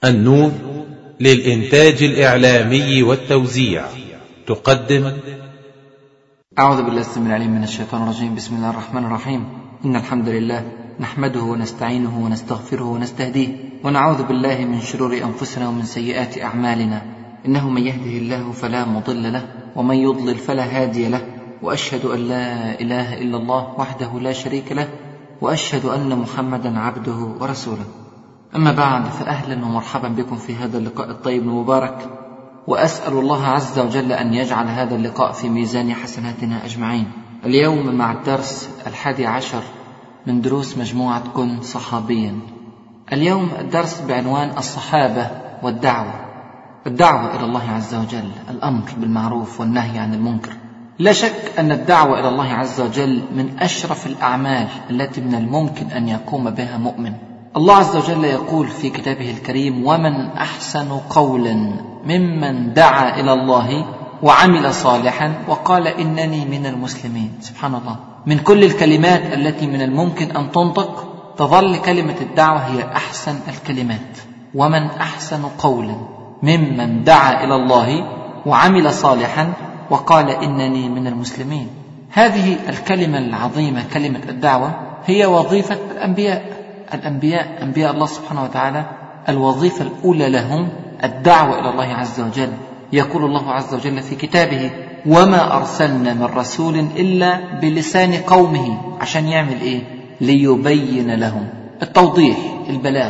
النور للإنتاج الإعلامي والتوزيع تقدم أعوذ بالله السميع العليم من الشيطان الرجيم بسم الله الرحمن الرحيم إن الحمد لله نحمده ونستعينه ونستغفره ونستهديه ونعوذ بالله من شرور أنفسنا ومن سيئات أعمالنا إنه من يهده الله فلا مضل له ومن يضلل فلا هادي له وأشهد أن لا إله إلا الله وحده لا شريك له وأشهد أن محمدا عبده ورسوله أما بعد فأهلا ومرحبا بكم في هذا اللقاء الطيب المبارك وأسأل الله عز وجل أن يجعل هذا اللقاء في ميزان حسناتنا أجمعين اليوم مع الدرس الحادي عشر من دروس مجموعة كن صحابيا اليوم الدرس بعنوان الصحابة والدعوة الدعوة إلى الله عز وجل الأمر بالمعروف والنهي عن المنكر لا شك أن الدعوة إلى الله عز وجل من أشرف الأعمال التي من الممكن أن يقوم بها مؤمن الله عز وجل يقول في كتابه الكريم ومن أحسن قولا ممن دعا إلى الله وعمل صالحا وقال إنني من المسلمين سبحان الله من كل الكلمات التي من الممكن أن تنطق تظل كلمة الدعوة هي أحسن الكلمات ومن أحسن قولا ممن دعا إلى الله وعمل صالحا وقال إنني من المسلمين هذه الكلمة العظيمة كلمة الدعوة هي وظيفة الأنبياء الأنبياء أنبياء الله سبحانه وتعالى الوظيفة الأولى لهم الدعوة إلى الله عز وجل يقول الله عز وجل في كتابه وما أرسلنا من رسول إلا بلسان قومه عشان يعمل إيه ليبين لهم التوضيح البلاغ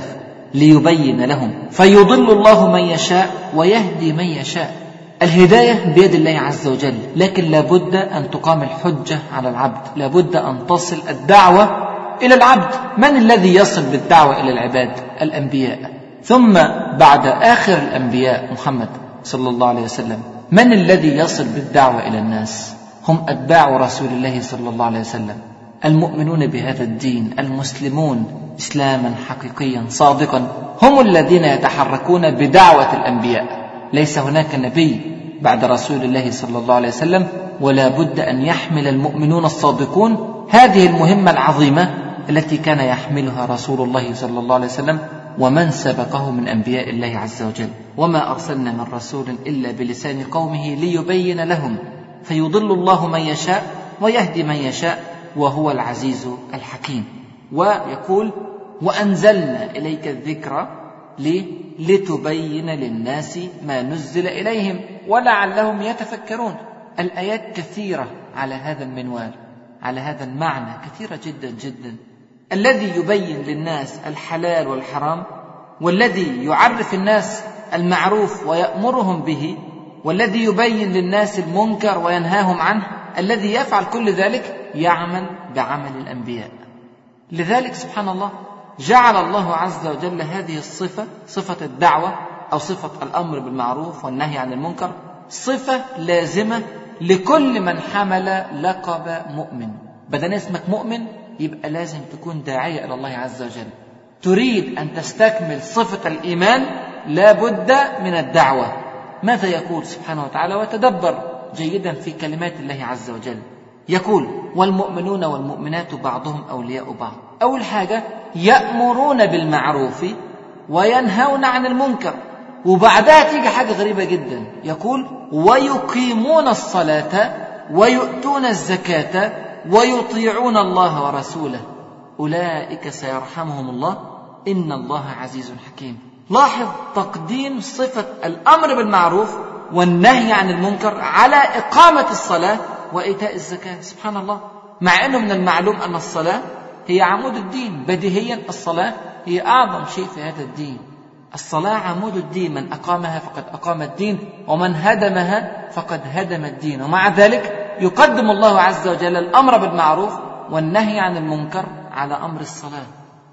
ليبين لهم فيضل الله من يشاء ويهدي من يشاء الهداية بيد الله عز وجل لكن لابد أن تقام الحجة على العبد لابد أن تصل الدعوة إلى العبد من الذي يصل بالدعوة إلى العباد الأنبياء ثم بعد آخر الأنبياء محمد صلى الله عليه وسلم من الذي يصل بالدعوة إلى الناس هم أتباع رسول الله صلى الله عليه وسلم المؤمنون بهذا الدين المسلمون إسلاما حقيقيا صادقا هم الذين يتحركون بدعوة الأنبياء ليس هناك نبي بعد رسول الله صلى الله عليه وسلم ولا بد أن يحمل المؤمنون الصادقون هذه المهمة العظيمة التي كان يحملها رسول الله صلى الله عليه وسلم ومن سبقه من انبياء الله عز وجل وما ارسلنا من رسول الا بلسان قومه ليبين لهم فيضل الله من يشاء ويهدي من يشاء وهو العزيز الحكيم ويقول وانزلنا اليك الذكر لتبين للناس ما نزل اليهم ولعلهم يتفكرون الايات كثيره على هذا المنوال على هذا المعنى كثيره جدا جدا الذي يبين للناس الحلال والحرام والذي يعرف الناس المعروف ويأمرهم به والذي يبين للناس المنكر وينهاهم عنه الذي يفعل كل ذلك يعمل بعمل الأنبياء لذلك سبحان الله جعل الله عز وجل هذه الصفة صفة الدعوة أو صفة الأمر بالمعروف والنهي عن المنكر صفة لازمة لكل من حمل لقب مؤمن بدل اسمك مؤمن يبقى لازم تكون داعية إلى الله عز وجل تريد أن تستكمل صفة الإيمان لا بد من الدعوة ماذا يقول سبحانه وتعالى وتدبر جيدا في كلمات الله عز وجل يقول والمؤمنون والمؤمنات بعضهم أولياء بعض أول حاجة يأمرون بالمعروف وينهون عن المنكر وبعدها تيجي حاجة غريبة جدا يقول ويقيمون الصلاة ويؤتون الزكاة ويطيعون الله ورسوله أولئك سيرحمهم الله إن الله عزيز حكيم لاحظ تقديم صفة الأمر بالمعروف والنهي عن المنكر على إقامة الصلاة وإيتاء الزكاة سبحان الله مع أنه من المعلوم أن الصلاة هي عمود الدين بديهيا الصلاة هي أعظم شيء في هذا الدين الصلاة عمود الدين من أقامها فقد أقام الدين ومن هدمها فقد هدم الدين ومع ذلك يقدم الله عز وجل الامر بالمعروف والنهي عن المنكر على امر الصلاه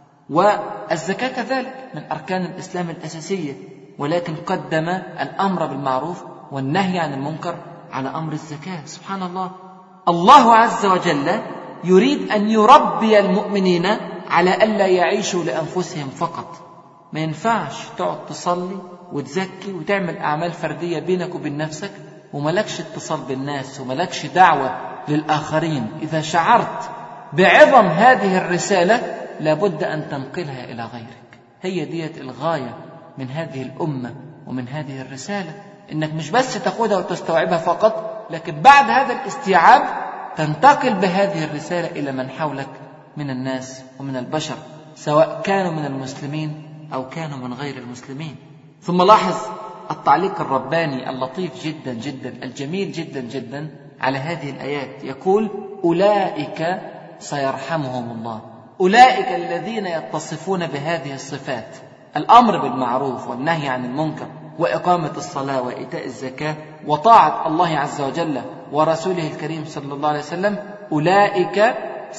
والزكاه كذلك من اركان الاسلام الاساسيه ولكن قدم الامر بالمعروف والنهي عن المنكر على امر الزكاه سبحان الله الله عز وجل يريد ان يربي المؤمنين على الا يعيشوا لانفسهم فقط ما ينفعش تقعد تصلي وتزكي وتعمل اعمال فرديه بينك وبين نفسك وملكش اتصال بالناس وملكش دعوة للآخرين إذا شعرت بعظم هذه الرسالة لابد أن تنقلها إلى غيرك هي ديت الغاية من هذه الأمة ومن هذه الرسالة إنك مش بس تاخدها وتستوعبها فقط لكن بعد هذا الاستيعاب تنتقل بهذه الرسالة إلى من حولك من الناس ومن البشر سواء كانوا من المسلمين أو كانوا من غير المسلمين ثم لاحظ التعليق الرباني اللطيف جدا جدا الجميل جدا جدا على هذه الآيات يقول أولئك سيرحمهم الله أولئك الذين يتصفون بهذه الصفات الأمر بالمعروف والنهي عن المنكر وإقامة الصلاة وإيتاء الزكاة وطاعة الله عز وجل ورسوله الكريم صلى الله عليه وسلم أولئك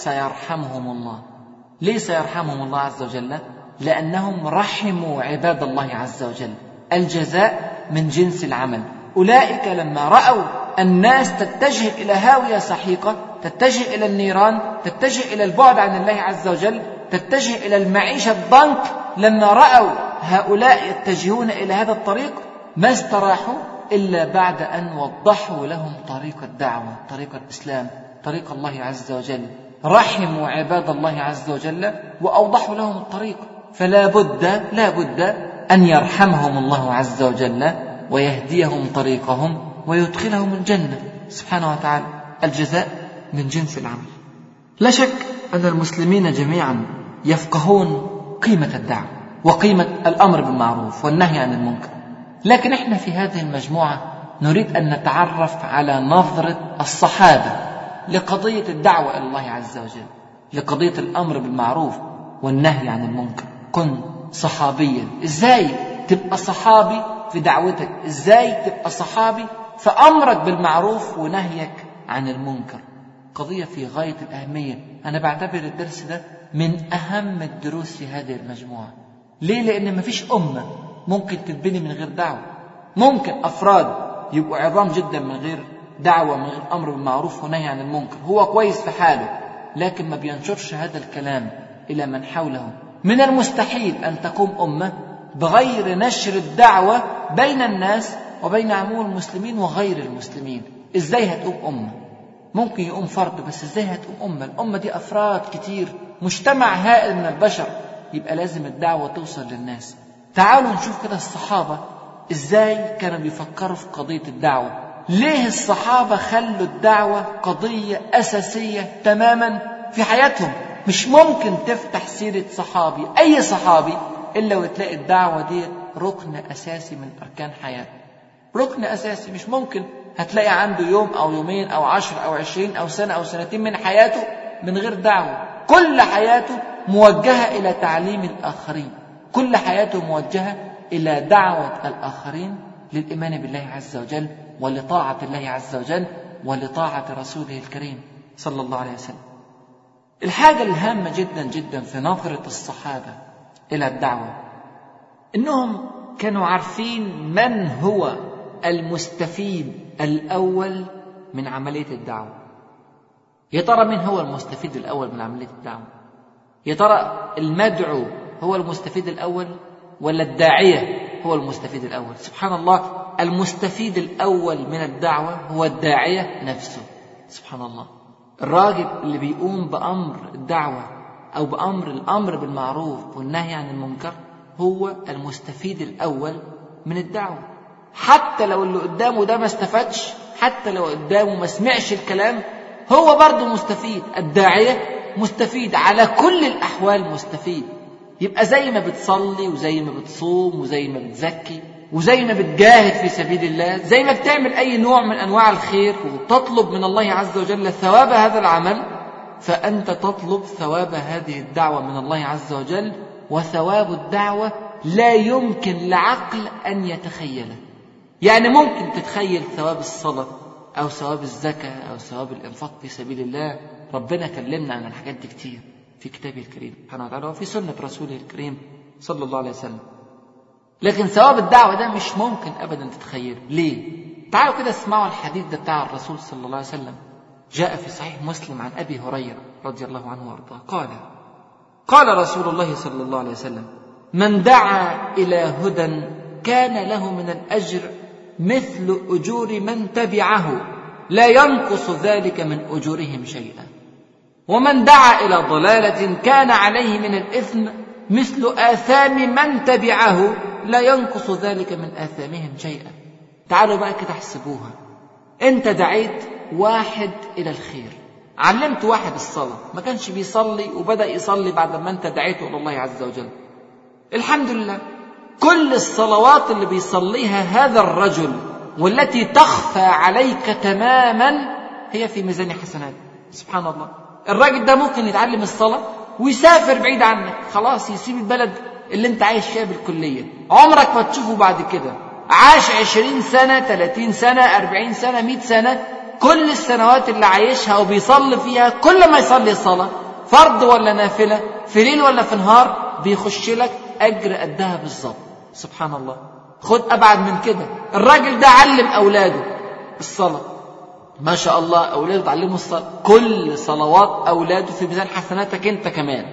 سيرحمهم الله ليه سيرحمهم الله عز وجل لأنهم رحموا عباد الله عز وجل الجزاء من جنس العمل أولئك لما رأوا الناس تتجه إلى هاوية سحيقة تتجه إلى النيران تتجه إلى البعد عن الله عز وجل تتجه إلى المعيشة الضنك لما رأوا هؤلاء يتجهون إلى هذا الطريق ما استراحوا إلا بعد أن وضحوا لهم طريق الدعوة طريق الإسلام طريق الله عز وجل رحموا عباد الله عز وجل وأوضحوا لهم الطريق فلا بد لا بد أن يرحمهم الله عز وجل ويهديهم طريقهم ويدخلهم الجنة سبحانه وتعالى الجزاء من جنس العمل لا شك أن المسلمين جميعا يفقهون قيمة الدعوة وقيمة الأمر بالمعروف والنهي عن المنكر لكن احنا في هذه المجموعة نريد أن نتعرف على نظرة الصحابة لقضية الدعوة إلى الله عز وجل لقضية الأمر بالمعروف والنهي عن المنكر كن صحابيا ازاي تبقى صحابي في دعوتك ازاي تبقى صحابي في أمرك بالمعروف ونهيك عن المنكر قضية في غاية الأهمية أنا بعتبر الدرس ده من أهم الدروس في هذه المجموعة ليه؟ لأن مفيش أمة ممكن تتبني من غير دعوة ممكن أفراد يبقوا عظام جدا من غير دعوة من غير أمر بالمعروف ونهي عن المنكر هو كويس في حاله لكن ما بينشرش هذا الكلام إلى من حوله من المستحيل أن تقوم أمة بغير نشر الدعوة بين الناس وبين عموم المسلمين وغير المسلمين إزاي هتقوم أمة ممكن يقوم فرد بس إزاي هتقوم أمة الأمة دي أفراد كتير مجتمع هائل من البشر يبقى لازم الدعوة توصل للناس تعالوا نشوف كده الصحابة إزاي كانوا بيفكروا في قضية الدعوة ليه الصحابة خلوا الدعوة قضية أساسية تماما في حياتهم مش ممكن تفتح سيرة صحابي أي صحابي إلا وتلاقي الدعوة دي ركن أساسي من أركان حياته ركن أساسي مش ممكن هتلاقي عنده يوم أو يومين أو عشر أو عشرين أو سنة أو سنتين من حياته من غير دعوة كل حياته موجهة إلى تعليم الآخرين كل حياته موجهة إلى دعوة الآخرين للإيمان بالله عز وجل ولطاعة الله عز وجل ولطاعة رسوله الكريم صلى الله عليه وسلم الحاجة الهامة جدا جدا في نظرة الصحابة إلى الدعوة إنهم كانوا عارفين من هو المستفيد الأول من عملية الدعوة يا ترى من هو المستفيد الأول من عملية الدعوة يا ترى المدعو هو المستفيد الأول ولا الداعية هو المستفيد الأول سبحان الله المستفيد الأول من الدعوة هو الداعية نفسه سبحان الله الراجل اللي بيقوم بأمر الدعوة أو بأمر الأمر بالمعروف والنهي عن المنكر هو المستفيد الأول من الدعوة حتى لو اللي قدامه ده ما استفادش حتى لو قدامه ما سمعش الكلام هو برضه مستفيد الداعية مستفيد على كل الأحوال مستفيد يبقى زي ما بتصلي وزي ما بتصوم وزي ما بتزكي وزي ما بتجاهد في سبيل الله زي ما بتعمل أي نوع من أنواع الخير وتطلب من الله عز وجل ثواب هذا العمل فأنت تطلب ثواب هذه الدعوة من الله عز وجل وثواب الدعوة لا يمكن لعقل أن يتخيله يعني ممكن تتخيل ثواب الصلاة أو ثواب الزكاة أو ثواب الإنفاق في سبيل الله ربنا كلمنا عن الحاجات دي كتير في كتابه الكريم سبحانه وتعالى وفي سنة رسوله الكريم صلى الله عليه وسلم لكن ثواب الدعوة ده مش ممكن أبدا تتخيله ليه؟ تعالوا كده اسمعوا الحديث ده بتاع الرسول صلى الله عليه وسلم جاء في صحيح مسلم عن أبي هريرة رضي الله عنه وارضاه قال قال رسول الله صلى الله عليه وسلم من دعا إلى هدى كان له من الأجر مثل أجور من تبعه لا ينقص ذلك من أجورهم شيئا ومن دعا إلى ضلالة كان عليه من الإثم مثل آثام من تبعه لا ينقص ذلك من آثامهم شيئا تعالوا بقى كده احسبوها انت دعيت واحد إلى الخير علمت واحد الصلاة ما كانش بيصلي وبدأ يصلي بعد ما انت دعيته إلى الله عز وجل الحمد لله كل الصلوات اللي بيصليها هذا الرجل والتي تخفى عليك تماما هي في ميزان حسنات سبحان الله الراجل ده ممكن يتعلم الصلاة ويسافر بعيد عنك خلاص يسيب البلد اللي انت عايش فيها بالكلية عمرك ما تشوفه بعد كده عاش عشرين سنة ثلاثين سنة أربعين سنة مئة سنة كل السنوات اللي عايشها وبيصلي فيها كل ما يصلي الصلاة فرض ولا نافلة في ليل ولا في نهار بيخش لك أجر قدها بالظبط سبحان الله خد أبعد من كده الراجل ده علم أولاده الصلاة ما شاء الله أولاده تعلموا الصلاة كل صلوات أولاده في ميزان حسناتك أنت كمان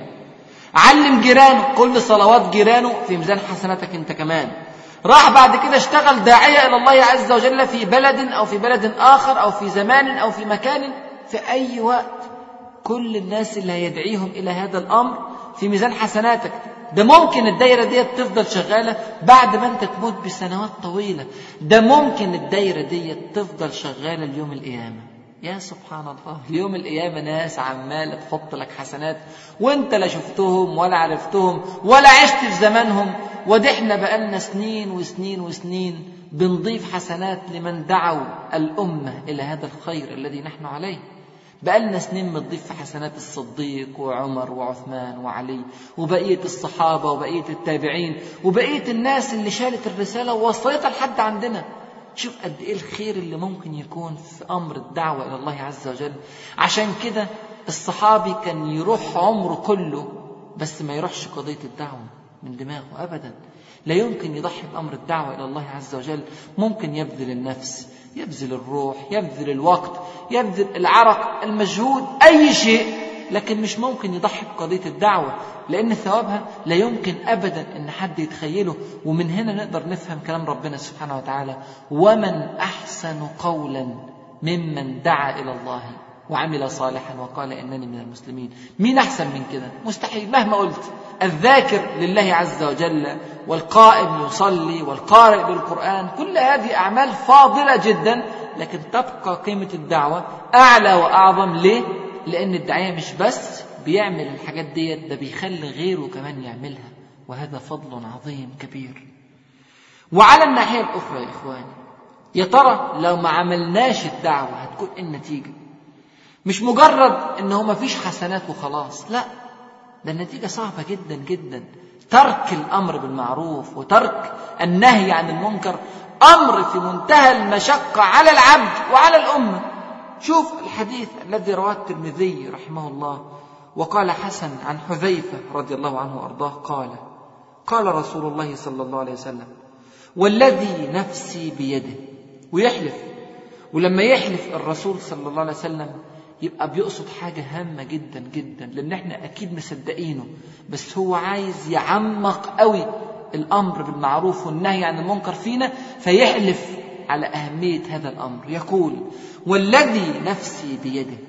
علم جيرانه كل صلوات جيرانه في ميزان حسناتك أنت كمان راح بعد كده اشتغل داعية إلى الله عز وجل في بلد أو في بلد آخر أو في زمان أو في مكان في أي وقت كل الناس اللي هيدعيهم إلى هذا الأمر في ميزان حسناتك ده ممكن الدايرة دي تفضل شغالة بعد ما انت تموت بسنوات طويلة ده ممكن الدايرة دي تفضل شغالة اليوم القيامة يا سبحان الله اليوم القيامة ناس عمالة تحط لك حسنات وانت لا شفتهم ولا عرفتهم ولا عشت في زمانهم ودي احنا بقالنا سنين وسنين وسنين بنضيف حسنات لمن دعوا الأمة إلى هذا الخير الذي نحن عليه بقالنا سنين بنضيف في حسنات الصديق وعمر وعثمان وعلي وبقية الصحابة وبقية التابعين وبقية الناس اللي شالت الرسالة ووصلتها لحد عندنا شوف قد ايه الخير اللي ممكن يكون في امر الدعوه الى الله عز وجل عشان كده الصحابي كان يروح عمره كله بس ما يروحش قضيه الدعوه من دماغه ابدا لا يمكن يضحي بامر الدعوه الى الله عز وجل ممكن يبذل النفس يبذل الروح يبذل الوقت يبذل العرق المجهود اي شيء لكن مش ممكن يضحي بقضيه الدعوه لان ثوابها لا يمكن ابدا ان حد يتخيله ومن هنا نقدر نفهم كلام ربنا سبحانه وتعالى ومن احسن قولا ممن دعا الى الله وعمل صالحا وقال انني من المسلمين مين احسن من كده مستحيل مهما قلت الذاكر لله عز وجل والقائم يصلي والقارئ للقران كل هذه اعمال فاضله جدا لكن تبقى قيمه الدعوه اعلى واعظم ليه لان الداعيه مش بس بيعمل الحاجات ديت ده بيخلي غيره كمان يعملها وهذا فضل عظيم كبير وعلى الناحيه الاخرى يا اخواني يا ترى لو ما عملناش الدعوه هتكون ايه النتيجه مش مجرد ان هو ما فيش حسنات وخلاص لا ده النتيجه صعبه جدا جدا ترك الامر بالمعروف وترك النهي عن المنكر امر في منتهى المشقه على العبد وعلى الامه شوف الحديث الذي رواه الترمذي رحمه الله وقال حسن عن حذيفة رضي الله عنه وأرضاه قال قال رسول الله صلى الله عليه وسلم والذي نفسي بيده ويحلف ولما يحلف الرسول صلى الله عليه وسلم يبقى بيقصد حاجة هامة جدا جدا لأن احنا أكيد مصدقينه بس هو عايز يعمق قوي الأمر بالمعروف والنهي عن المنكر فينا فيحلف على أهمية هذا الأمر يقول والذي نفسي بيده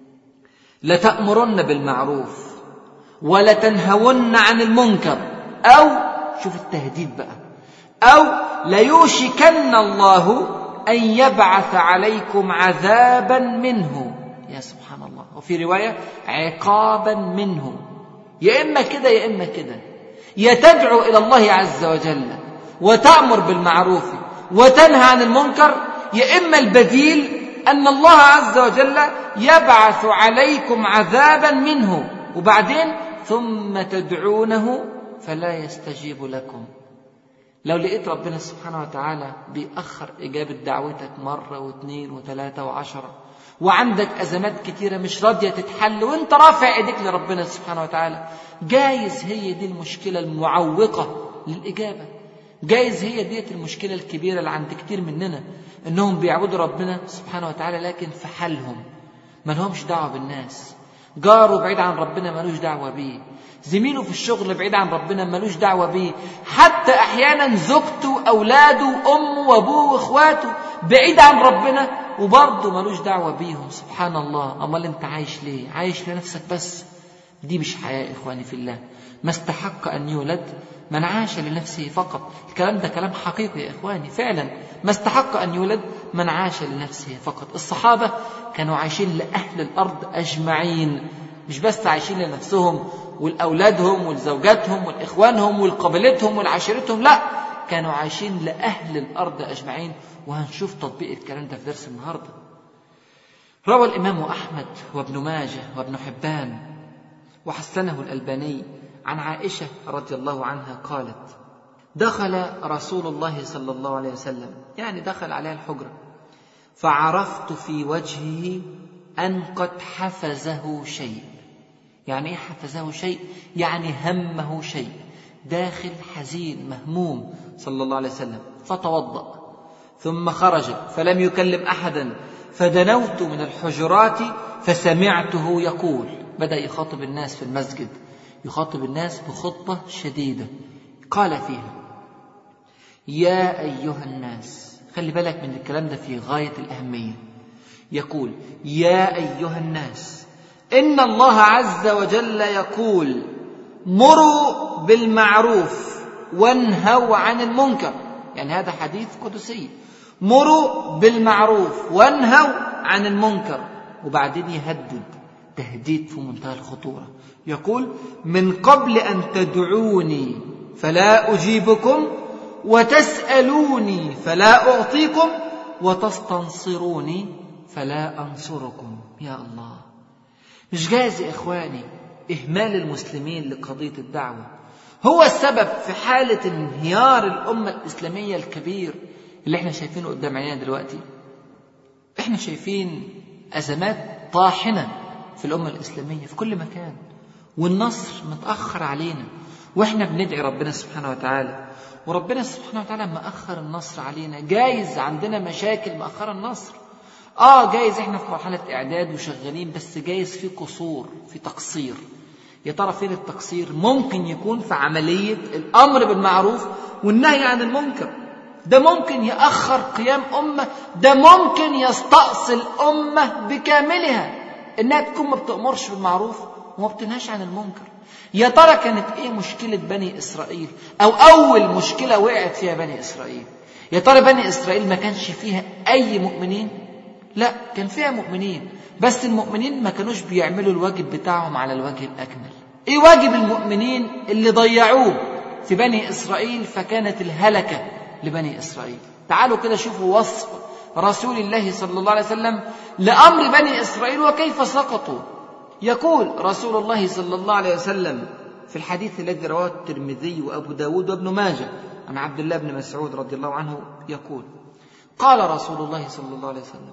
لتأمرن بالمعروف ولتنهون عن المنكر أو شوف التهديد بقى أو ليوشكن الله أن يبعث عليكم عذابا منه يا سبحان الله وفي رواية عقابا منه يا إما كده يا إما كده يا تدعو إلى الله عز وجل وتأمر بالمعروف وتنهى عن المنكر يا إما البديل أن الله عز وجل يبعث عليكم عذابا منه وبعدين ثم تدعونه فلا يستجيب لكم لو لقيت ربنا سبحانه وتعالى بيأخر إجابة دعوتك مرة واثنين وثلاثة وعشرة وعندك أزمات كتيرة مش راضية تتحل وانت رافع ايديك لربنا سبحانه وتعالى جايز هي دي المشكلة المعوقة للإجابة جايز هي ديت المشكلة الكبيرة اللي عند كتير مننا انهم بيعبدوا ربنا سبحانه وتعالى لكن في حالهم ما لهمش دعوة بالناس جاره بعيد عن ربنا ملوش دعوة بيه زميله في الشغل بعيد عن ربنا ملوش دعوة بيه حتى أحيانا زوجته أولاده أمه وأبوه وإخواته بعيد عن ربنا وبرضه ملوش دعوة بيهم سبحان الله أمال أنت عايش ليه عايش لنفسك بس دي مش حياة إخواني في الله ما استحق أن يولد من عاش لنفسه فقط الكلام ده كلام حقيقي يا إخواني فعلا ما استحق أن يولد من عاش لنفسه فقط الصحابة كانوا عايشين لأهل الأرض أجمعين مش بس عايشين لنفسهم ولأولادهم ولزوجاتهم والإخوانهم ولقبيلتهم ولعشيرتهم لا كانوا عايشين لأهل الأرض أجمعين وهنشوف تطبيق الكلام ده في درس النهاردة روى الإمام أحمد وابن ماجه وابن حبان وحسنه الألباني عن عائشة رضي الله عنها قالت دخل رسول الله صلى الله عليه وسلم يعني دخل عليها الحجرة فعرفت في وجهه أن قد حفزه شيء يعني إيه حفزه شيء يعني همه شيء داخل حزين مهموم صلى الله عليه وسلم فتوضأ ثم خرج فلم يكلم أحدا فدنوت من الحجرات فسمعته يقول بدأ يخاطب الناس في المسجد يخاطب الناس بخطبة شديدة قال فيها يا أيها الناس خلي بالك من الكلام ده في غاية الأهمية يقول يا أيها الناس إن الله عز وجل يقول مروا بالمعروف وانهوا عن المنكر يعني هذا حديث قدسي مروا بالمعروف وانهوا عن المنكر وبعدين يهدد تهديد في منتهى الخطورة يقول من قبل أن تدعوني فلا أجيبكم وتسألوني فلا أعطيكم وتستنصروني فلا أنصركم يا الله مش جايز يا إخواني إهمال المسلمين لقضية الدعوة هو السبب في حالة انهيار الأمة الإسلامية الكبير اللي احنا شايفينه قدام عينينا دلوقتي احنا شايفين أزمات طاحنة في الأمة الإسلامية في كل مكان والنصر متأخر علينا واحنا بندعي ربنا سبحانه وتعالى وربنا سبحانه وتعالى مأخر النصر علينا جايز عندنا مشاكل مأخر النصر اه جايز احنا في مرحلة اعداد وشغالين بس جايز في قصور في تقصير يا ترى فين التقصير ممكن يكون في عملية الأمر بالمعروف والنهي عن المنكر ده ممكن يأخر قيام أمة ده ممكن يستأصل أمة بكاملها إنها تكون ما بتأمرش بالمعروف وما بتنهاش عن المنكر يا ترى كانت ايه مشكلة بني إسرائيل أو أول مشكلة وقعت فيها بني إسرائيل يا ترى بني إسرائيل ما كانش فيها أي مؤمنين لا كان فيها مؤمنين بس المؤمنين ما كانوش بيعملوا الواجب بتاعهم على الوجه الأكمل ايه واجب المؤمنين اللي ضيعوه في بني إسرائيل فكانت الهلكة لبني إسرائيل تعالوا كده شوفوا وصف رسول الله صلى الله عليه وسلم لأمر بني إسرائيل وكيف سقطوا يقول رسول الله صلى الله عليه وسلم في الحديث الذي رواه الترمذي وأبو داود وابن ماجه عن عبد الله بن مسعود رضي الله عنه يقول قال رسول الله صلى الله عليه وسلم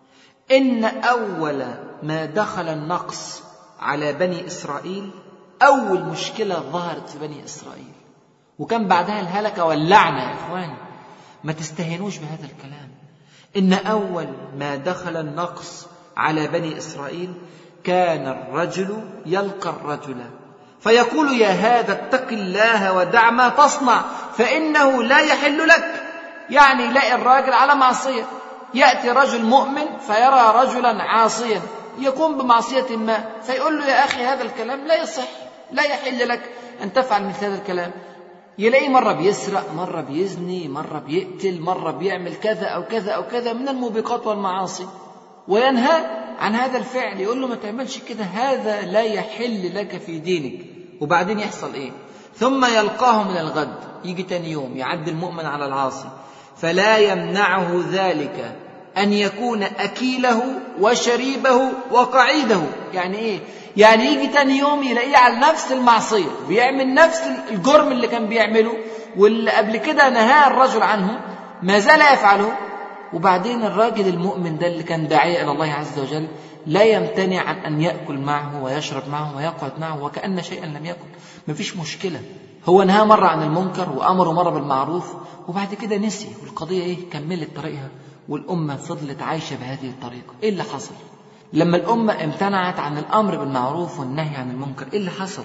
إن أول ما دخل النقص على بني إسرائيل أول مشكلة ظهرت في بني إسرائيل وكان بعدها الهلكة واللعنة يا إخواني ما تستهينوش بهذا الكلام إن أول ما دخل النقص على بني إسرائيل كان الرجل يلقى الرجل فيقول يا هذا اتق الله ودع ما تصنع فإنه لا يحل لك يعني يلاقي الراجل على معصية يأتي رجل مؤمن فيرى رجلا عاصيا يقوم بمعصية ما فيقول له يا أخي هذا الكلام لا يصح لا يحل لك أن تفعل مثل هذا الكلام يلاقيه مرة بيسرق مرة بيزني مرة بيقتل مرة بيعمل كذا أو كذا أو كذا من الموبقات والمعاصي وينهى عن هذا الفعل يقول له ما تعملش كده هذا لا يحل لك في دينك وبعدين يحصل ايه ثم يلقاه من الغد يجي تاني يوم يعد المؤمن على العاصي فلا يمنعه ذلك أن يكون أكيله وشريبه وقعيده يعني إيه؟ يعني يجي تاني يوم يلاقيه على نفس المعصية بيعمل نفس الجرم اللي كان بيعمله واللي قبل كده نهاه الرجل عنه ما زال يفعله وبعدين الراجل المؤمن ده اللي كان داعية إلى الله عز وجل لا يمتنع عن أن يأكل معه ويشرب معه ويقعد معه وكأن شيئا لم يكن مفيش مشكلة هو نهى مرة عن المنكر وأمره مرة بالمعروف وبعد كده نسي والقضية إيه كملت طريقها والأمة فضلت عايشة بهذه الطريقة إيه اللي حصل لما الأمة امتنعت عن الأمر بالمعروف والنهي عن المنكر إيه اللي حصل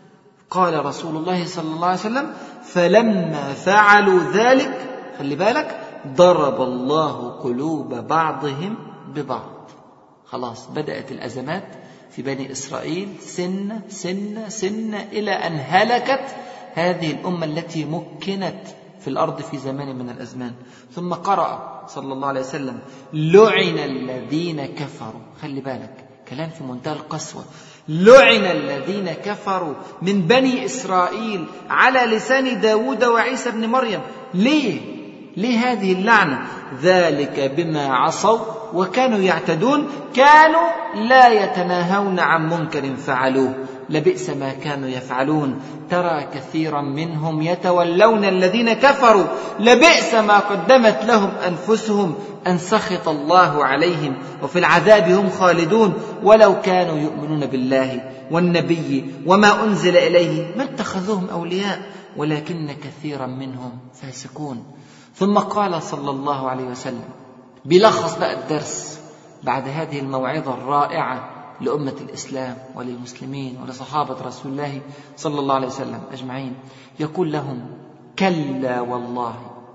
قال رسول الله صلى الله عليه وسلم فلما فعلوا ذلك خلي بالك ضرب الله قلوب بعضهم ببعض خلاص بدأت الأزمات في بني إسرائيل سنة سنة سنة إلى أن هلكت هذه الأمة التي مكنت في الأرض في زمان من الأزمان ثم قرأ صلى الله عليه وسلم لعن الذين كفروا خلي بالك كلام في منتهى القسوة لعن الذين كفروا من بني إسرائيل على لسان داود وعيسى بن مريم ليه؟ ليه هذه اللعنة؟ ذلك بما عصوا وكانوا يعتدون كانوا لا يتناهون عن منكر فعلوه لبئس ما كانوا يفعلون ترى كثيرا منهم يتولون الذين كفروا لبئس ما قدمت لهم انفسهم ان سخط الله عليهم وفي العذاب هم خالدون ولو كانوا يؤمنون بالله والنبي وما انزل اليه ما اتخذوهم اولياء ولكن كثيرا منهم فاسقون ثم قال صلى الله عليه وسلم بيلخص بقى الدرس بعد هذه الموعظه الرائعه لأمة الإسلام وللمسلمين ولصحابة رسول الله صلى الله عليه وسلم أجمعين يقول لهم كلا والله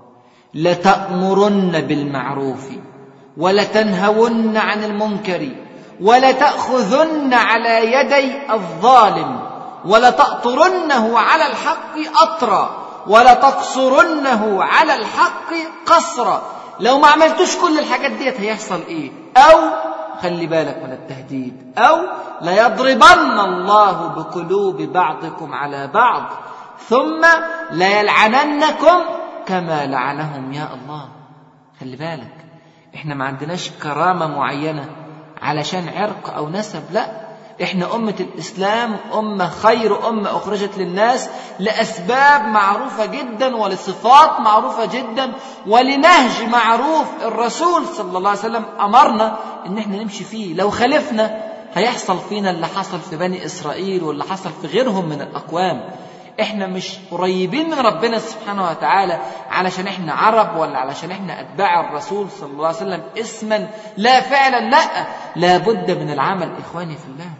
لتأمرن بالمعروف ولتنهون عن المنكر ولتأخذن على يدي الظالم ولتأطرنه على الحق أطرا ولتقصرنه على الحق قصرا لو ما عملتوش كل الحاجات ديت هيحصل ايه او خلي بالك من التهديد أو ليضربن الله بقلوب بعضكم على بعض ثم ليلعننكم كما لعنهم يا الله خلي بالك احنا ما عندناش كرامة معينة علشان عرق أو نسب لا احنا أمة الإسلام أمة خير أمة أخرجت للناس لأسباب معروفة جدا ولصفات معروفة جدا ولنهج معروف الرسول صلى الله عليه وسلم أمرنا إن احنا نمشي فيه لو خالفنا هيحصل فينا اللي حصل في بني إسرائيل واللي حصل في غيرهم من الأقوام احنا مش قريبين من ربنا سبحانه وتعالى علشان احنا عرب ولا علشان احنا اتباع الرسول صلى الله عليه وسلم اسما لا فعلا لا لابد من العمل اخواني في الله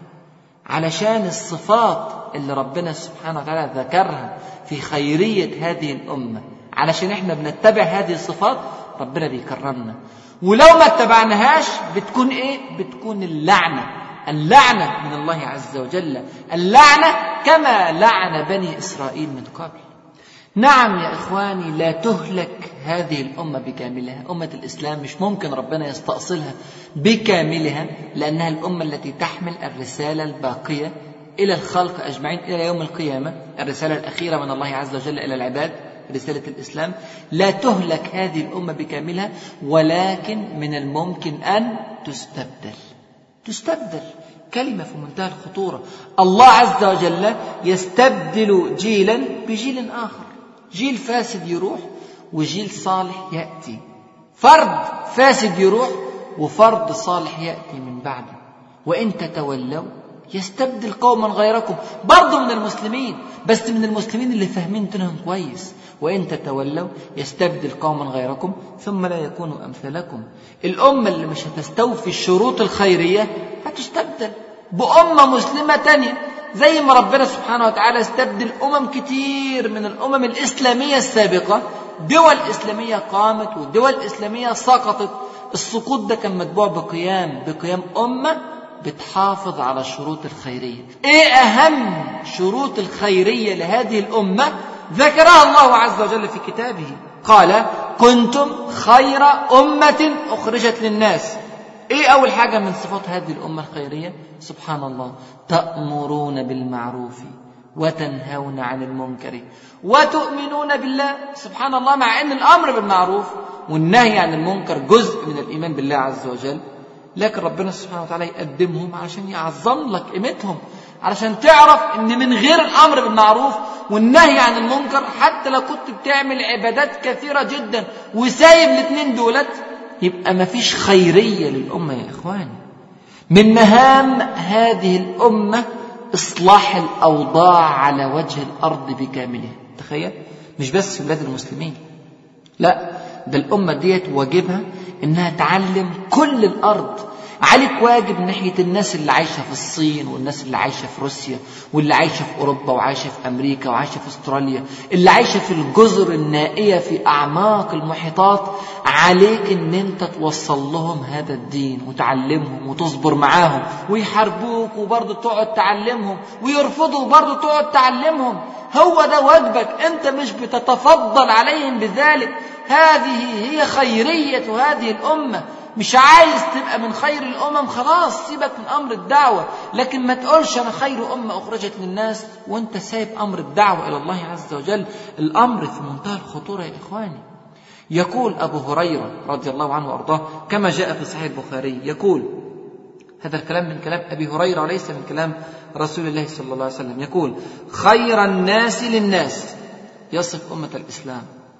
علشان الصفات اللي ربنا سبحانه وتعالى ذكرها في خيرية هذه الأمة علشان احنا بنتبع هذه الصفات ربنا بيكرمنا ولو ما اتبعناهاش بتكون ايه بتكون اللعنة اللعنة من الله عز وجل اللعنة كما لعن بني إسرائيل من قبل نعم يا إخواني لا تهلك هذه الأمة بكاملها أمة الإسلام مش ممكن ربنا يستأصلها بكاملها لأنها الأمة التي تحمل الرسالة الباقية إلى الخلق أجمعين إلى يوم القيامة الرسالة الأخيرة من الله عز وجل إلى العباد رسالة الإسلام لا تهلك هذه الأمة بكاملها ولكن من الممكن أن تستبدل تستبدل كلمة في منتهى الخطورة الله عز وجل يستبدل جيلا بجيل آخر جيل فاسد يروح وجيل صالح يأتي فرد فاسد يروح وفرد صالح يأتي من بعده وإن تتولوا يستبدل قوما غيركم برضه من المسلمين بس من المسلمين اللي فاهمين دينهم كويس وإن تتولوا يستبدل قوما غيركم ثم لا يكونوا أمثالكم الأمة اللي مش هتستوفي الشروط الخيرية هتستبدل بأمة مسلمة تانية زي ما ربنا سبحانه وتعالى استبدل أمم كتير من الأمم الإسلامية السابقة دول إسلامية قامت ودول إسلامية سقطت السقوط ده كان متبوع بقيام بقيام أمة بتحافظ على الشروط الخيرية إيه أهم شروط الخيرية لهذه الأمة ذكرها الله عز وجل في كتابه قال كنتم خير أمة أخرجت للناس ايه اول حاجه من صفات هذه الامه الخيريه سبحان الله تامرون بالمعروف وتنهون عن المنكر وتؤمنون بالله سبحان الله مع ان الامر بالمعروف والنهي عن المنكر جزء من الايمان بالله عز وجل لكن ربنا سبحانه وتعالى يقدمهم علشان يعظم لك قيمتهم علشان تعرف ان من غير الامر بالمعروف والنهي عن المنكر حتى لو كنت بتعمل عبادات كثيره جدا وسايب الاثنين دولت يبقى ما فيش خيرية للأمة يا إخواني من مهام هذه الأمة إصلاح الأوضاع على وجه الأرض بكاملها تخيل مش بس في بلاد المسلمين لا ده الأمة ديت واجبها إنها تعلم كل الأرض عليك واجب ناحية الناس اللي عايشة في الصين والناس اللي عايشة في روسيا واللي عايشة في أوروبا وعايشة في أمريكا وعايشة في أستراليا اللي عايشة في الجزر النائية في أعماق المحيطات عليك ان انت توصل لهم هذا الدين وتعلمهم وتصبر معاهم ويحاربوك وبرضه تقعد تعلمهم ويرفضوا وبرضه تقعد تعلمهم هو ده واجبك انت مش بتتفضل عليهم بذلك هذه هي خيرية هذه الأمة مش عايز تبقى من خير الأمم خلاص سيبك من أمر الدعوة لكن ما تقولش أنا خير أمة أخرجت للناس وأنت سايب أمر الدعوة إلى الله عز وجل الأمر في منتهى الخطورة يا إخواني يقول أبو هريرة رضي الله عنه وأرضاه كما جاء في صحيح البخاري يقول هذا الكلام من كلام أبي هريرة وليس من كلام رسول الله صلى الله عليه وسلم يقول خير الناس للناس يصف أمة الإسلام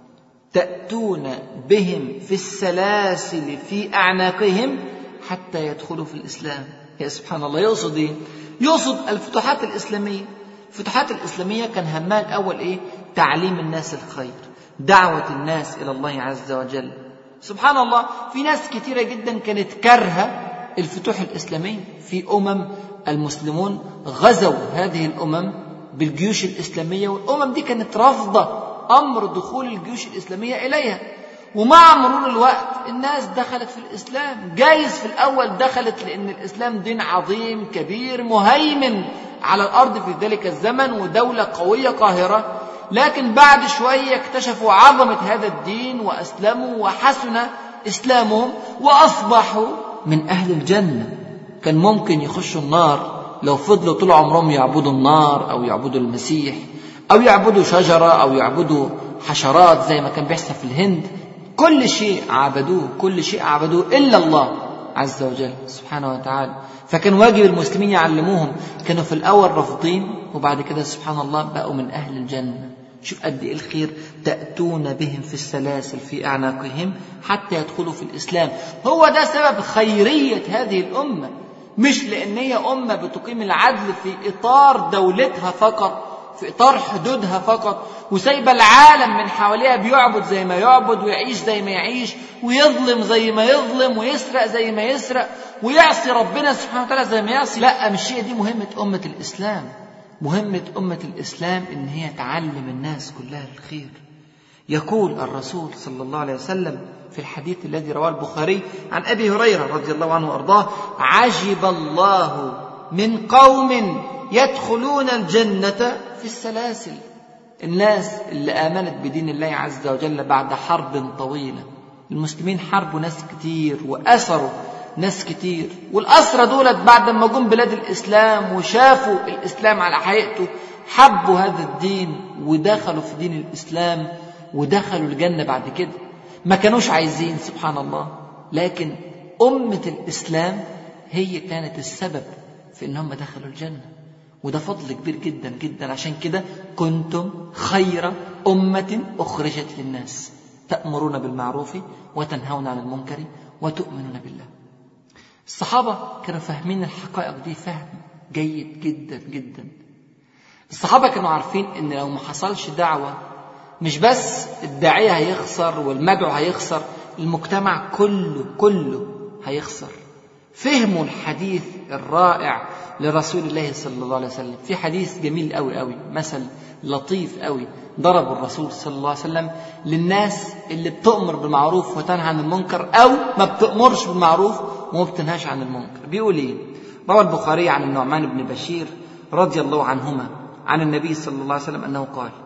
تأتون بهم في السلاسل في أعناقهم حتى يدخلوا في الإسلام يا سبحان الله يقصد إيه؟ يقصد الفتوحات الإسلامية الفتوحات الإسلامية كان همها الأول إيه؟ تعليم الناس الخير دعوة الناس إلى الله عز وجل سبحان الله في ناس كثيرة جدا كانت كارهة الفتوح الإسلامية في أمم المسلمون غزوا هذه الأمم بالجيوش الإسلامية والأمم دي كانت رافضة أمر دخول الجيوش الإسلامية إليها ومع مرور الوقت الناس دخلت في الإسلام جايز في الأول دخلت لأن الإسلام دين عظيم كبير مهيمن على الأرض في ذلك الزمن ودولة قوية قاهرة لكن بعد شوية اكتشفوا عظمة هذا الدين وأسلموا وحسن إسلامهم وأصبحوا من أهل الجنة كان ممكن يخشوا النار لو فضلوا طول عمرهم يعبدوا النار أو يعبدوا المسيح أو يعبدوا شجرة أو يعبدوا حشرات زي ما كان بيحصل في الهند كل شيء عبدوه كل شيء عبدوه إلا الله عز وجل سبحانه وتعالى فكان واجب المسلمين يعلموهم كانوا في الأول رافضين وبعد كده سبحان الله بقوا من أهل الجنة شوف قد إيه الخير تأتون بهم في السلاسل في أعناقهم حتى يدخلوا في الإسلام هو ده سبب خيرية هذه الأمة مش لأن هي أمة بتقيم العدل في إطار دولتها فقط في إطار حدودها فقط وسايبة العالم من حواليها بيعبد زي ما يعبد ويعيش زي ما يعيش ويظلم زي ما يظلم ويسرق زي ما يسرق ويعصي ربنا سبحانه وتعالى زي ما يعصي لا مش هي دي مهمة أمة الإسلام مهمة أمة الإسلام إن هي تعلم الناس كلها الخير يقول الرسول صلى الله عليه وسلم في الحديث الذي رواه البخاري عن أبي هريرة رضي الله عنه وأرضاه عجب الله من قوم يدخلون الجنة في السلاسل الناس اللي آمنت بدين الله عز وجل بعد حرب طويلة المسلمين حاربوا ناس كتير وأسروا ناس كتير والأسرى دولت بعد ما جم بلاد الإسلام وشافوا الإسلام على حقيقته حبوا هذا الدين ودخلوا في دين الإسلام ودخلوا الجنة بعد كده ما كانوش عايزين سبحان الله لكن أمة الإسلام هي كانت السبب في إن هم دخلوا الجنة وده فضل كبير جدا جدا عشان كده كنتم خير أمة أخرجت للناس تأمرون بالمعروف وتنهون عن المنكر وتؤمنون بالله الصحابة كانوا فاهمين الحقائق دي فهم جيد جدا جدا الصحابة كانوا عارفين ان لو ما حصلش دعوة مش بس الداعية هيخسر والمدعو هيخسر المجتمع كله كله هيخسر فهموا الحديث الرائع لرسول الله صلى الله عليه وسلم في حديث جميل قوي قوي مثل لطيف قوي ضرب الرسول صلى الله عليه وسلم للناس اللي بتؤمر بالمعروف وتنهى عن المنكر او ما بتؤمرش بالمعروف وما بتنهاش عن المنكر بيقول ايه روى البخاري عن النعمان بن بشير رضي الله عنهما عن النبي صلى الله عليه وسلم انه قال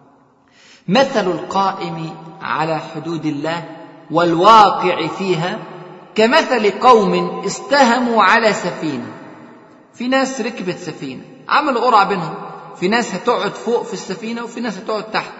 مثل القائم على حدود الله والواقع فيها كمثل قوم استهموا على سفينه في ناس ركبت سفينه عملوا قرعه بينهم في ناس هتقعد فوق في السفينه وفي ناس هتقعد تحت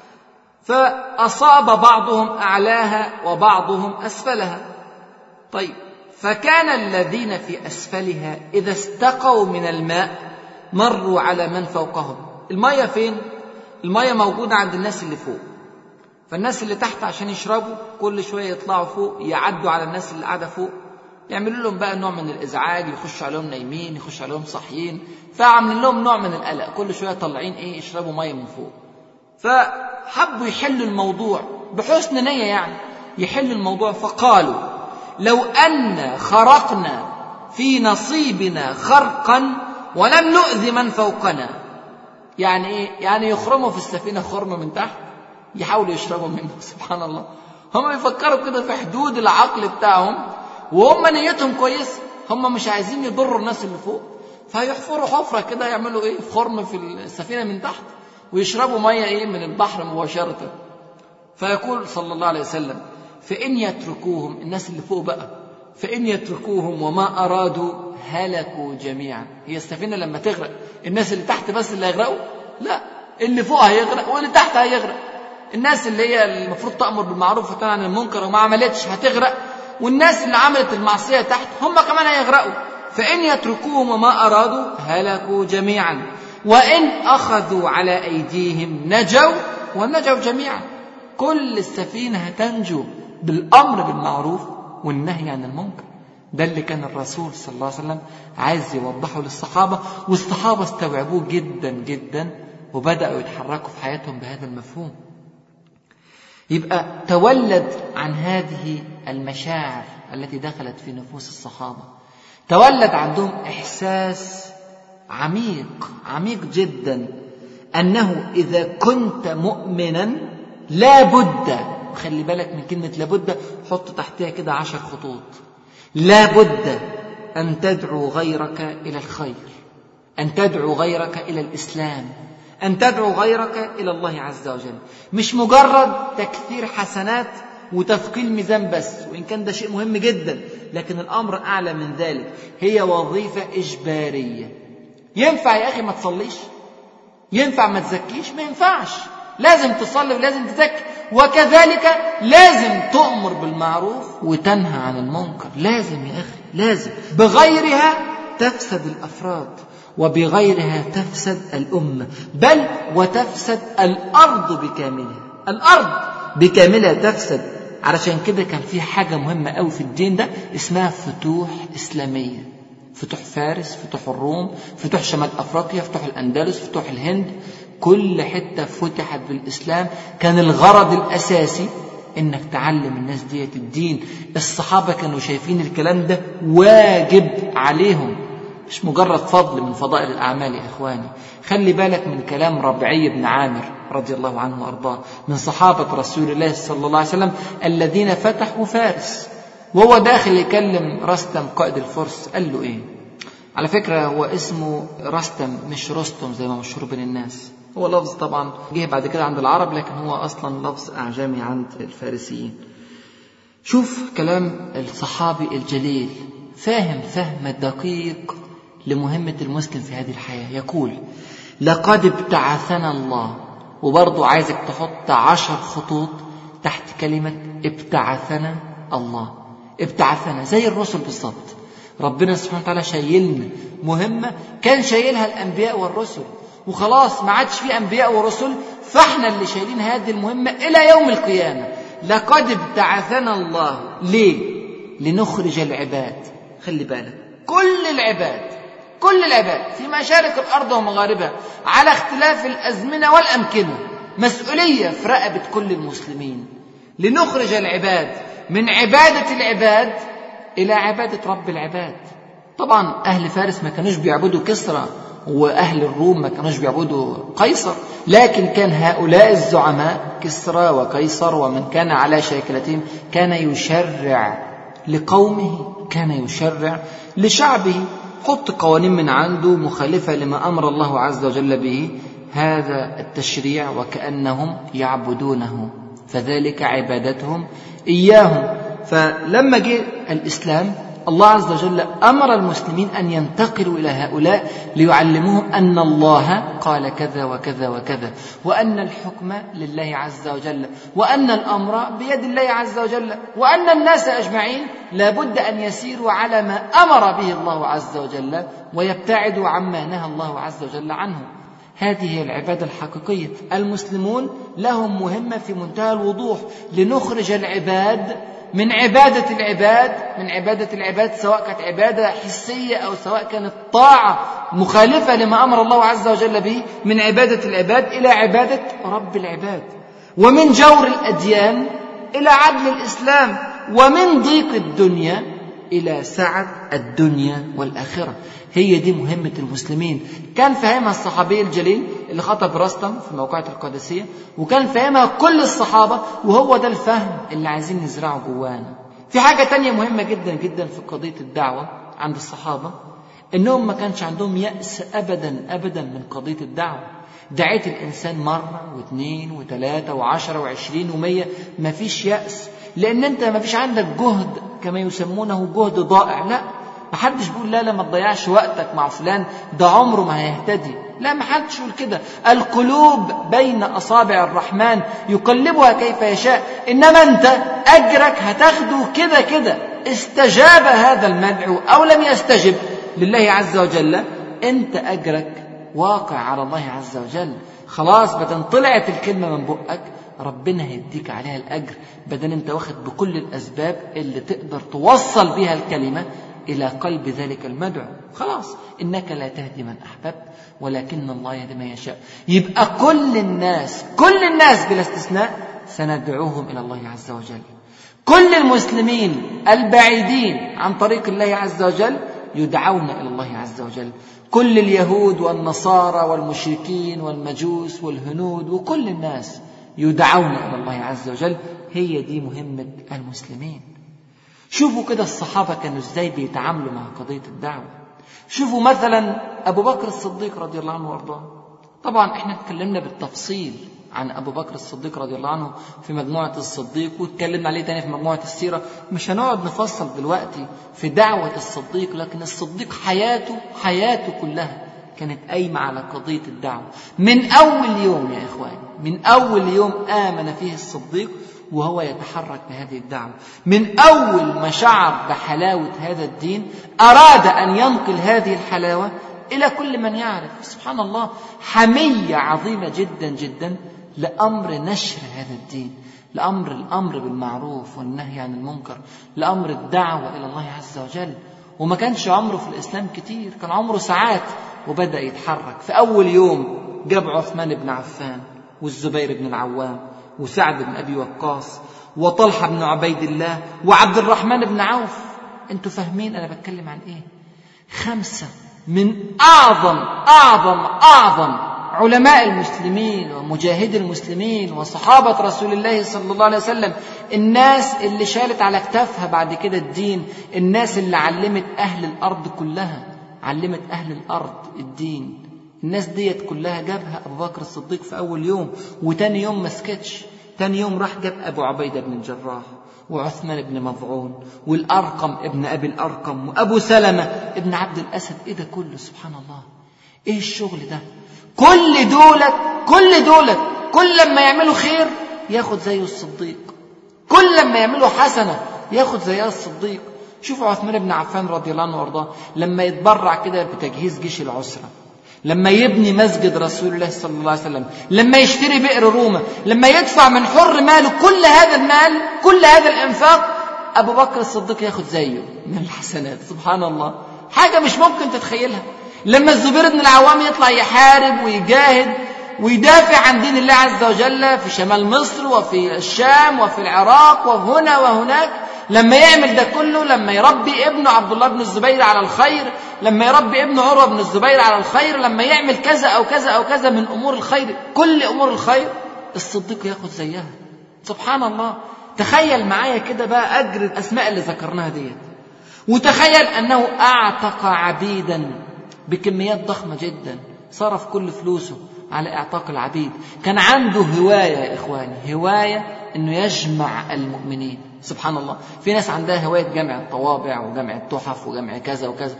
فاصاب بعضهم اعلاها وبعضهم اسفلها طيب فكان الذين في اسفلها اذا استقوا من الماء مروا على من فوقهم الميه فين الميه موجوده عند الناس اللي فوق فالناس اللي تحت عشان يشربوا كل شويه يطلعوا فوق يعدوا على الناس اللي قاعده فوق يعملوا لهم بقى نوع من الازعاج يخشوا عليهم نايمين يخشوا عليهم صاحيين فعاملين لهم نوع من القلق كل شويه طالعين ايه يشربوا ميه من فوق فحبوا يحلوا الموضوع بحسن نيه يعني يحلوا الموضوع فقالوا لو ان خرقنا في نصيبنا خرقا ولم نؤذي من فوقنا يعني ايه يعني يخرموا في السفينه خرم من تحت يحاولوا يشربوا منه سبحان الله هم بيفكروا كده في حدود العقل بتاعهم وهم نيتهم كويسة هم مش عايزين يضروا الناس اللي فوق فيحفروا حفرة كده يعملوا ايه في خرم في السفينة من تحت ويشربوا مية ايه من البحر مباشرة فيقول صلى الله عليه وسلم فإن يتركوهم الناس اللي فوق بقى فإن يتركوهم وما أرادوا هلكوا جميعا هي السفينة لما تغرق الناس اللي تحت بس اللي هيغرقوا لا اللي فوق هيغرق واللي تحت هيغرق الناس اللي هي المفروض تأمر بالمعروف وتنهى عن المنكر وما عملتش هتغرق والناس اللي عملت المعصية تحت هم كمان هيغرقوا فإن يتركوهم وما أرادوا هلكوا جميعا وإن أخذوا على أيديهم نجوا ونجوا جميعا كل السفينة هتنجو بالأمر بالمعروف والنهي عن المنكر ده اللي كان الرسول صلى الله عليه وسلم عايز يوضحه للصحابة والصحابة استوعبوه جدا جدا وبدأوا يتحركوا في حياتهم بهذا المفهوم يبقى تولد عن هذه المشاعر التي دخلت في نفوس الصحابة تولد عندهم إحساس عميق عميق جدا أنه إذا كنت مؤمنا لا بد خلي بالك من كلمة لابد حط تحتها كده عشر خطوط لا بد أن تدعو غيرك إلى الخير أن تدعو غيرك إلى الإسلام أن تدعو غيرك إلى الله عز وجل مش مجرد تكثير حسنات وتثقيل ميزان بس وإن كان ده شيء مهم جدا لكن الأمر أعلى من ذلك هي وظيفة إجبارية ينفع يا أخي ما تصليش ينفع ما تزكيش ما ينفعش لازم تصلي ولازم تزكي وكذلك لازم تؤمر بالمعروف وتنهى عن المنكر لازم يا أخي لازم بغيرها تفسد الأفراد وبغيرها تفسد الأمة بل وتفسد الأرض بكاملها الأرض بكاملها تفسد علشان كده كان في حاجة مهمة قوي في الدين ده اسمها فتوح إسلامية فتوح فارس فتوح الروم فتوح شمال أفريقيا فتوح الأندلس فتوح الهند كل حتة فتحت بالإسلام كان الغرض الأساسي إنك تعلم الناس ديت الدين الصحابة كانوا شايفين الكلام ده واجب عليهم مش مجرد فضل من فضائل الأعمال يا إخواني خلي بالك من كلام ربعي بن عامر رضي الله عنه وأرضاه من صحابة رسول الله صلى الله عليه وسلم الذين فتحوا فارس وهو داخل يكلم رستم قائد الفرس قال له إيه على فكرة هو اسمه رستم مش رستم زي ما مشهور بين الناس هو لفظ طبعا جه بعد كده عند العرب لكن هو أصلا لفظ أعجمي عند الفارسيين شوف كلام الصحابي الجليل فاهم فهم دقيق لمهمة المسلم في هذه الحياة يقول لقد ابتعثنا الله وبرضه عايزك تحط عشر خطوط تحت كلمة ابتعثنا الله ابتعثنا زي الرسل بالظبط ربنا سبحانه وتعالى شايلنا مهمة كان شايلها الأنبياء والرسل وخلاص ما عادش في أنبياء ورسل فاحنا اللي شايلين هذه المهمة إلى يوم القيامة لقد ابتعثنا الله ليه؟ لنخرج العباد خلي بالك كل العباد كل العباد في مشارق الأرض ومغاربها على اختلاف الأزمنة والأمكنة مسؤولية في رقبة كل المسلمين لنخرج العباد من عبادة العباد إلى عبادة رب العباد طبعا أهل فارس ما كانوش بيعبدوا كسرى وأهل الروم ما كانوش بيعبدوا قيصر لكن كان هؤلاء الزعماء كسرى وقيصر ومن كان على شاكلتهم كان يشرع لقومه كان يشرع لشعبه حط قوانين من عنده مخالفة لما أمر الله عز وجل به هذا التشريع وكأنهم يعبدونه فذلك عبادتهم إياهم فلما جاء الإسلام الله عز وجل أمر المسلمين أن ينتقلوا إلى هؤلاء ليعلموهم أن الله قال كذا وكذا وكذا وأن الحكم لله عز وجل وأن الأمر بيد الله عز وجل وأن الناس أجمعين لابد أن يسيروا على ما أمر به الله عز وجل ويبتعدوا عما نهى الله عز وجل عنه هذه هي العبادة الحقيقية المسلمون لهم مهمة في منتهى الوضوح لنخرج العباد من عبادة العباد من عبادة العباد سواء كانت عبادة حسية أو سواء كانت طاعة مخالفة لما أمر الله عز وجل به من عبادة العباد إلى عبادة رب العباد ومن جور الأديان إلى عدل الإسلام ومن ضيق الدنيا إلى سعة الدنيا والآخرة هي دي مهمة المسلمين كان فاهمها الصحابي الجليل اللي خطب رستم في موقعة القادسية وكان فاهمها كل الصحابة وهو ده الفهم اللي عايزين نزرعه جوانا في حاجة تانية مهمة جدا جدا في قضية الدعوة عند الصحابة انهم ما كانش عندهم يأس ابدا ابدا من قضية الدعوة دعيت الانسان مرة واثنين وثلاثة وعشرة وعشرين ومية مفيش يأس لان انت مفيش عندك جهد كما يسمونه جهد ضائع لا محدش بيقول لا لا ما تضيعش وقتك مع فلان ده عمره ما هيهتدي لا محدش يقول كده القلوب بين اصابع الرحمن يقلبها كيف يشاء انما انت اجرك هتاخده كده كده استجاب هذا المدعو او لم يستجب لله عز وجل انت اجرك واقع على الله عز وجل خلاص بدل طلعت الكلمه من بقك ربنا هيديك عليها الاجر بدل انت واخد بكل الاسباب اللي تقدر توصل بها الكلمه الى قلب ذلك المدعو خلاص انك لا تهدي من احببت ولكن الله يهدي من يشاء يبقى كل الناس كل الناس بلا استثناء سندعوهم الى الله عز وجل كل المسلمين البعيدين عن طريق الله عز وجل يدعون الى الله عز وجل كل اليهود والنصارى والمشركين والمجوس والهنود وكل الناس يدعون الى الله عز وجل هي دي مهمه المسلمين شوفوا كده الصحابه كانوا ازاي بيتعاملوا مع قضيه الدعوه شوفوا مثلا ابو بكر الصديق رضي الله عنه وارضاه طبعا احنا اتكلمنا بالتفصيل عن ابو بكر الصديق رضي الله عنه في مجموعه الصديق واتكلمنا عليه تاني في مجموعه السيره مش هنقعد نفصل دلوقتي في دعوه الصديق لكن الصديق حياته حياته كلها كانت قايمه على قضيه الدعوه من اول يوم يا اخواني من اول يوم امن فيه الصديق وهو يتحرك بهذه الدعوه من اول ما شعر بحلاوه هذا الدين اراد ان ينقل هذه الحلاوه الى كل من يعرف سبحان الله حميه عظيمه جدا جدا لامر نشر هذا الدين لامر الامر بالمعروف والنهي عن المنكر لامر الدعوه الى الله عز وجل وما كانش عمره في الاسلام كتير كان عمره ساعات وبدا يتحرك في اول يوم جاب عثمان بن عفان والزبير بن العوام وسعد بن ابي وقاص وطلحه بن عبيد الله وعبد الرحمن بن عوف انتوا فاهمين انا بتكلم عن ايه خمسه من اعظم اعظم اعظم علماء المسلمين ومجاهدي المسلمين وصحابة رسول الله صلى الله عليه وسلم الناس اللي شالت على كتافها بعد كده الدين الناس اللي علمت أهل الأرض كلها علمت أهل الأرض الدين الناس ديت كلها جابها أبو بكر الصديق في أول يوم وتاني يوم ما سكتش تاني يوم راح جاب أبو عبيدة بن الجراح وعثمان بن مظعون والأرقم ابن أبي الأرقم وأبو سلمة ابن عبد الأسد إيه ده كله سبحان الله إيه الشغل ده كل دولت كل دولت كل لما يعملوا خير ياخد زيه الصديق كل لما يعملوا حسنة ياخد زيها الصديق شوفوا عثمان بن عفان رضي الله عنه وارضاه لما يتبرع كده بتجهيز جيش العسرة لما يبني مسجد رسول الله صلى الله عليه وسلم لما يشتري بئر روما لما يدفع من حر ماله كل هذا المال كل هذا الانفاق ابو بكر الصديق ياخد زيه من الحسنات سبحان الله حاجه مش ممكن تتخيلها لما الزبير بن العوام يطلع يحارب ويجاهد ويدافع عن دين الله عز وجل في شمال مصر وفي الشام وفي العراق وهنا وهناك لما يعمل ده كله لما يربي ابنه عبد الله بن الزبير على الخير لما يربي ابنه عروه بن الزبير على الخير لما يعمل كذا او كذا او كذا من امور الخير كل امور الخير الصديق ياخد زيها سبحان الله تخيل معايا كده بقى اجر الاسماء اللي ذكرناها ديت وتخيل انه اعتق عبيدا بكميات ضخمه جدا صرف كل فلوسه على اعتاق العبيد كان عنده هوايه يا اخواني هوايه انه يجمع المؤمنين سبحان الله في ناس عندها هوايه جمع الطوابع وجمع التحف وجمع كذا وكذا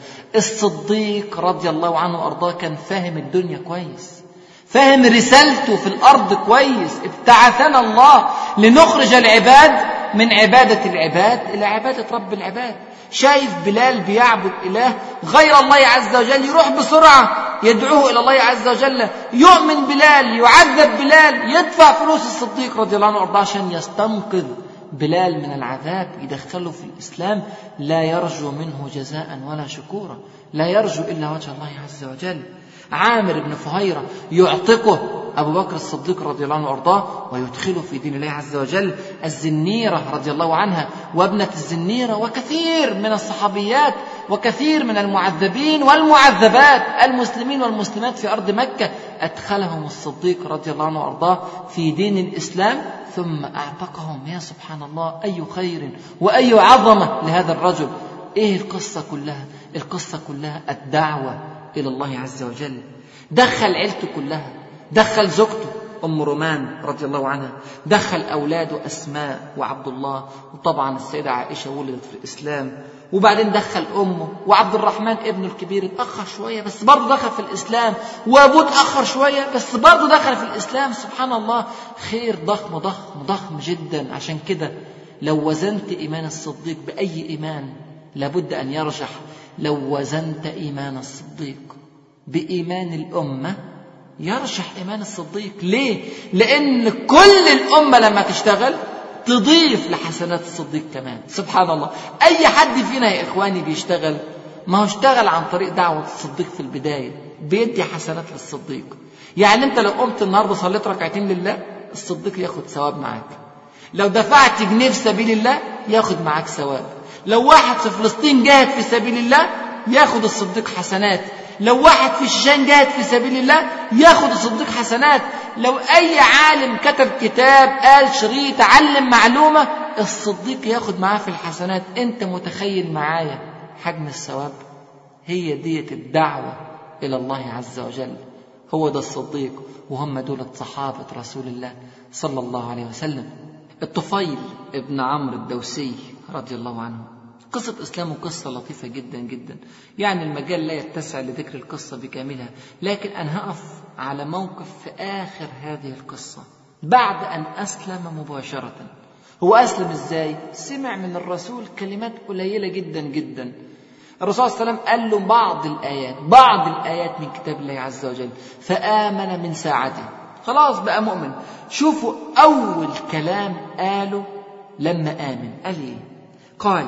الصديق رضي الله عنه وارضاه كان فاهم الدنيا كويس فاهم رسالته في الارض كويس ابتعثنا الله لنخرج العباد من عباده العباد الى عباده رب العباد شايف بلال بيعبد اله غير الله عز وجل يروح بسرعه يدعوه الى الله عز وجل يؤمن بلال يعذب بلال يدفع فلوس الصديق رضي الله عنه وارضاه عشان يستنقذ بلال من العذاب يدخله في الاسلام لا يرجو منه جزاء ولا شكورا لا يرجو الا وجه الله عز وجل عامر بن فهيرة يعتقه أبو بكر الصديق رضي الله عنه وأرضاه ويدخله في دين الله عز وجل الزنيرة رضي الله عنها وابنة الزنيرة وكثير من الصحابيات وكثير من المعذبين والمعذبات المسلمين والمسلمات في أرض مكة أدخلهم الصديق رضي الله عنه وأرضاه في دين الإسلام ثم أعتقهم يا سبحان الله أي خير وأي عظمة لهذا الرجل إيه القصة كلها القصة كلها الدعوة إلى الله عز وجل دخل عيلته كلها دخل زوجته أم رومان رضي الله عنها دخل أولاده أسماء وعبد الله وطبعا السيدة عائشة ولدت في الإسلام وبعدين دخل أمه وعبد الرحمن ابنه الكبير اتأخر شوية بس برضه دخل في الإسلام وأبوه اتأخر شوية بس برضه دخل في الإسلام سبحان الله خير ضخم ضخم ضخم جدا عشان كده لو وزنت إيمان الصديق بأي إيمان لابد أن يرجح لو وزنت إيمان الصديق بإيمان الأمة يرجح إيمان الصديق ليه؟ لأن كل الأمة لما تشتغل تضيف لحسنات الصديق كمان سبحان الله أي حد فينا يا إخواني بيشتغل ما هو اشتغل عن طريق دعوة الصديق في البداية بيدي حسنات للصديق يعني أنت لو قمت النهاردة صليت ركعتين لله الصديق ياخد ثواب معاك لو دفعت جنيه في سبيل الله ياخد معاك ثواب لو واحد في فلسطين جاهد في سبيل الله ياخد الصديق حسنات لو واحد في الشيشان جاهد في سبيل الله ياخد الصديق حسنات لو اي عالم كتب كتاب قال شريط علم معلومه الصديق ياخد معاه في الحسنات انت متخيل معايا حجم الثواب هي دية الدعوة إلى الله عز وجل هو ده الصديق وهم دولة صحابة رسول الله صلى الله عليه وسلم الطفيل ابن عمرو الدوسي رضي الله عنه قصة إسلامه قصة لطيفة جدا جدا يعني المجال لا يتسع لذكر القصة بكاملها لكن أنا هقف على موقف في آخر هذه القصة بعد أن أسلم مباشرة هو أسلم إزاي؟ سمع من الرسول كلمات قليلة جدا جدا الرسول صلى الله عليه وسلم قال له بعض الآيات بعض الآيات من كتاب الله عز وجل فآمن من ساعته خلاص بقى مؤمن شوفوا أول كلام قاله لما آمن قال إيه قال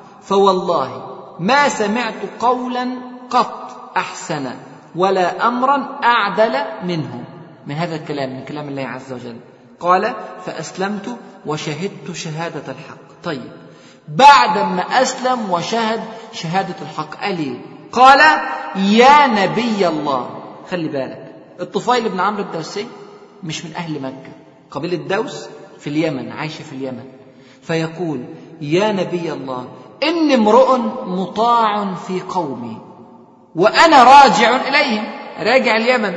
فوالله ما سمعت قولا قط أحسن ولا أمرا أعدل منه من هذا الكلام من كلام الله عز وجل قال فأسلمت وشهدت شهادة الحق طيب بعد ما أسلم وشهد شهادة الحق قال إيه؟ قال يا نبي الله خلي بالك الطفيل بن عمرو الدوسي مش من أهل مكة قبيلة دوس في اليمن عايشة في اليمن فيقول يا نبي الله إني امرؤ مطاع في قومي وأنا راجع إليهم راجع اليمن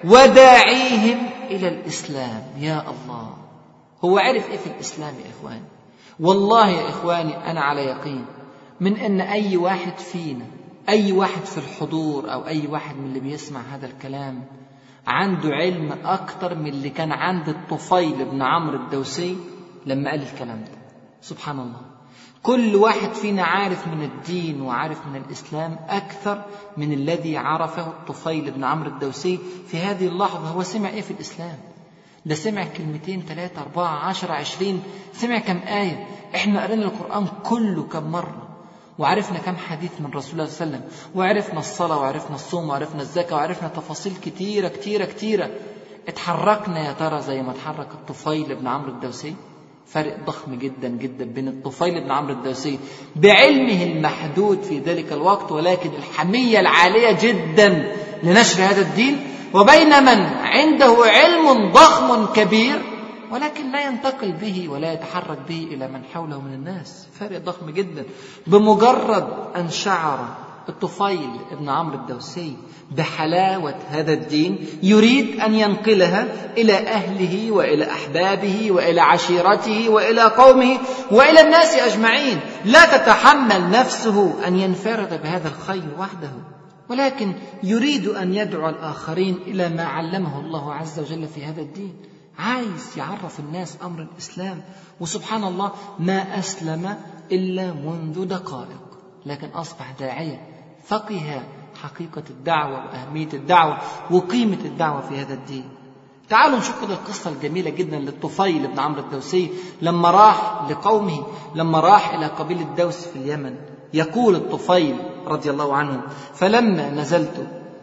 وداعيهم إلى الإسلام يا الله هو عرف إيه في الإسلام يا إخواني والله يا إخواني أنا على يقين من أن أي واحد فينا أي واحد في الحضور أو أي واحد من اللي بيسمع هذا الكلام عنده علم أكتر من اللي كان عند الطفيل بن عمرو الدوسي لما قال الكلام ده سبحان الله كل واحد فينا عارف من الدين وعارف من الإسلام أكثر من الذي عرفه الطفيل بن عمرو الدوسي في هذه اللحظة هو سمع إيه في الإسلام ده سمع كلمتين ثلاثة أربعة عشرة عشرين سمع كم آية إحنا قرينا القرآن كله كم مرة وعرفنا كم حديث من رسول الله صلى الله عليه وسلم وعرفنا الصلاة وعرفنا الصوم وعرفنا الزكاة وعرفنا تفاصيل كتيرة كتيرة كتيرة اتحركنا يا ترى زي ما اتحرك الطفيل بن عمرو الدوسي فرق ضخم جدا جدا بين الطفيل بن عمرو الدوسي بعلمه المحدود في ذلك الوقت ولكن الحمية العالية جدا لنشر هذا الدين وبين من عنده علم ضخم كبير ولكن لا ينتقل به ولا يتحرك به إلى من حوله من الناس فرق ضخم جدا بمجرد أن شعر الطفيل ابن عمرو الدوسي بحلاوة هذا الدين يريد أن ينقلها إلى أهله وإلى أحبابه وإلى عشيرته وإلى قومه وإلى الناس أجمعين لا تتحمل نفسه أن ينفرد بهذا الخير وحده ولكن يريد أن يدعو الآخرين إلى ما علمه الله عز وجل في هذا الدين عايز يعرف الناس أمر الإسلام وسبحان الله ما أسلم إلا منذ دقائق لكن أصبح داعية فقه حقيقة الدعوة وأهمية الدعوة وقيمة الدعوة في هذا الدين تعالوا نشوف كده القصة الجميلة جدا للطفيل بن عمرو الدوسي لما راح لقومه لما راح إلى قبيلة دوس في اليمن يقول الطفيل رضي الله عنه فلما نزلت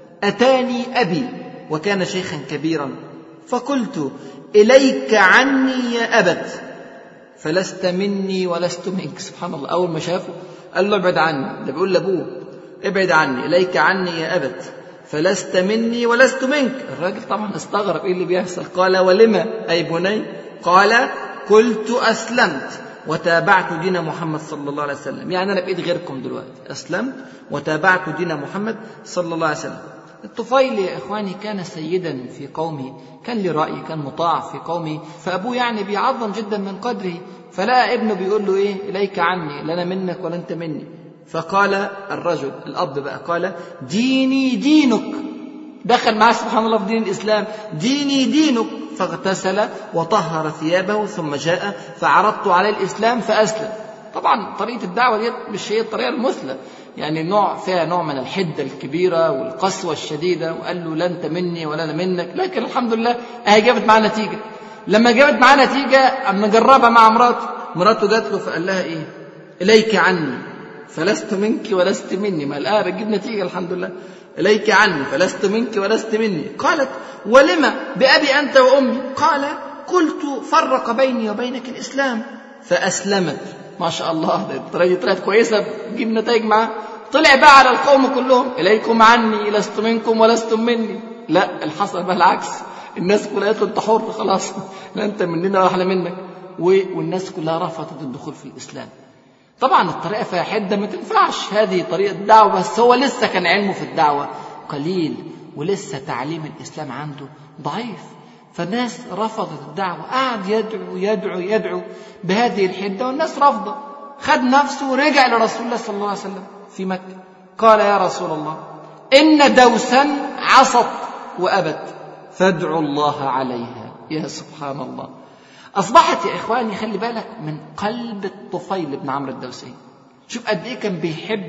أتاني أبي وكان شيخا كبيرا فقلت إليك عني يا أبت فلست مني ولست منك سبحان الله أول ما شافه قال له ابعد عني ده بيقول لأبوه ابعد عني إليك عني يا أبت فلست مني ولست منك الراجل طبعا استغرب ايه اللي بيحصل قال ولما اي بني قال قلت اسلمت وتابعت دين محمد صلى الله عليه وسلم يعني انا بايد غيركم دلوقتي اسلمت وتابعت دين محمد صلى الله عليه وسلم الطفيل يا اخواني كان سيدا في قومه كان له راي كان مطاع في قومه فابوه يعني بيعظم جدا من قدره فلقى ابنه بيقول له ايه اليك عني لا انا منك ولا انت مني فقال الرجل الاب بقى قال ديني دينك دخل معاه سبحان الله في دين الاسلام ديني دينك فاغتسل وطهر ثيابه ثم جاء فعرضت عليه الاسلام فاسلم طبعا طريقه الدعوه دي مش هي الطريقه المثلى يعني نوع فيها نوع من الحده الكبيره والقسوه الشديده وقال له لا انت مني ولا انا منك لكن الحمد لله اهي جابت معاه نتيجه لما جابت معاه نتيجه اما جربها مع مراته مراته جات له فقال لها ايه اليك عني فلست منك ولست مني ما الآن بتجيب نتيجة الحمد لله إليك عني فلست منك ولست مني قالت ولم بأبي أنت وأمي قال قلت فرق بيني وبينك الإسلام فأسلمت ما شاء الله الطريقة دي طلعت كويسة بتجيب نتائج معاه طلع بقى على القوم كلهم إليكم عني لست منكم ولستم مني لا الحصل بقى العكس الناس كلها قالت له أنت حر خلاص لا أنت مننا ولا احنا منك والناس كلها رفضت الدخول في الإسلام طبعا الطريقة فيها حدة ما تنفعش هذه طريقة دعوة بس هو لسه كان علمه في الدعوة قليل ولسه تعليم الإسلام عنده ضعيف فالناس رفضت الدعوة قعد يدعو يدعو يدعو بهذه الحدة والناس رافضة خد نفسه ورجع لرسول الله صلى الله عليه وسلم في مكة قال يا رسول الله إن دوسا عصت وأبت فادعوا الله عليها يا سبحان الله أصبحت يا إخواني خلي بالك من قلب الطفيل بن عمرو الدوسي شوف قد إيه كان بيحب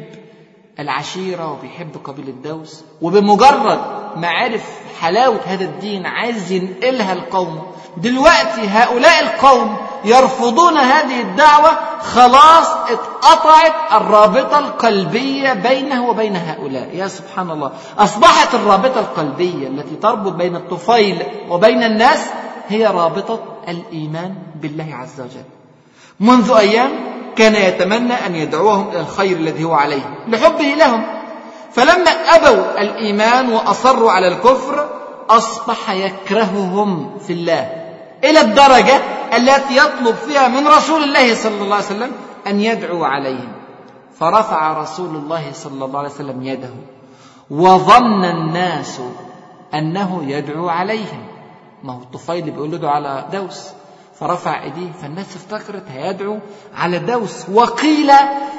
العشيرة وبيحب قبيلة دوس وبمجرد ما عرف حلاوة هذا الدين عايز ينقلها القوم دلوقتي هؤلاء القوم يرفضون هذه الدعوة خلاص اتقطعت الرابطة القلبية بينه وبين هؤلاء يا سبحان الله أصبحت الرابطة القلبية التي تربط بين الطفيل وبين الناس هي رابطة الإيمان بالله عز وجل منذ أيام كان يتمنى أن يدعوهم إلى الخير الذي هو عليه لحبه لهم فلما أبوا الإيمان وأصروا على الكفر أصبح يكرههم في الله إلى الدرجة التي يطلب فيها من رسول الله صلى الله عليه وسلم أن يدعو عليهم فرفع رسول الله صلى الله عليه وسلم يده وظن الناس أنه يدعو عليهم ما هو الطفيل بيقول له على دوس فرفع ايديه فالناس افتكرت هيدعو على دوس وقيل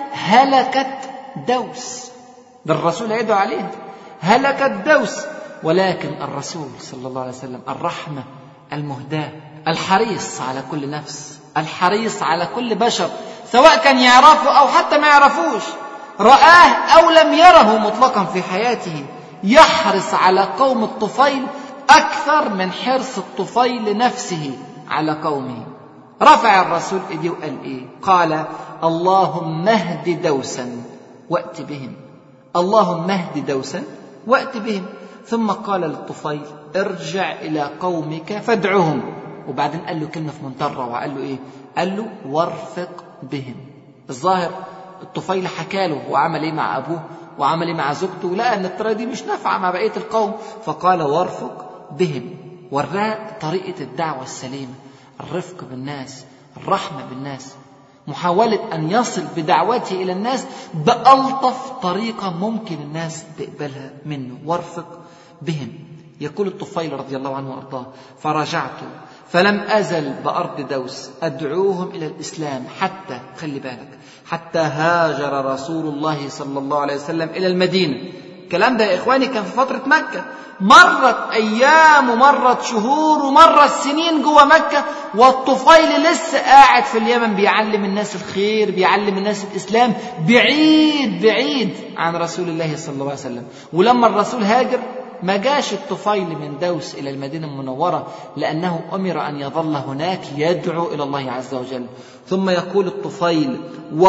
هلكت دوس ده الرسول هيدعو عليه هلكت دوس ولكن الرسول صلى الله عليه وسلم الرحمه المهداه الحريص على كل نفس الحريص على كل بشر سواء كان يعرفه او حتى ما يعرفوش رآه او لم يره مطلقا في حياته يحرص على قوم الطفيل أكثر من حرص الطفيل نفسه على قومه رفع الرسول ايديه وقال ايه قال اللهم اهد دوسا وات بهم اللهم اهد دوسا وات بهم ثم قال للطفيل ارجع الى قومك فادعهم وبعدين قال له كلمه في منتهى الروعه قال له ايه قال له وارفق بهم الظاهر الطفيل حكى له وعمل ايه مع ابوه وعمل ايه مع زوجته ولقى ان الطريقه دي مش نافعه مع بقيه القوم فقال وارفق بهم وراه طريقة الدعوة السليمة الرفق بالناس الرحمة بالناس محاولة أن يصل بدعوته إلى الناس بألطف طريقة ممكن الناس تقبلها منه وارفق بهم يقول الطفيل رضي الله عنه وأرضاه فرجعت فلم أزل بأرض دوس أدعوهم إلى الإسلام حتى خلي بالك حتى هاجر رسول الله صلى الله عليه وسلم إلى المدينة الكلام ده يا إخواني كان في فترة مكة مرت أيام ومرت شهور ومرت سنين جوه مكة والطفيل لسه قاعد في اليمن بيعلم الناس الخير بيعلم الناس الإسلام بعيد بعيد عن رسول الله صلى الله عليه وسلم ولما الرسول هاجر ما جاش الطفيل من دوس إلى المدينة المنورة لأنه أمر أن يظل هناك يدعو إلى الله عز وجل ثم يقول الطفيل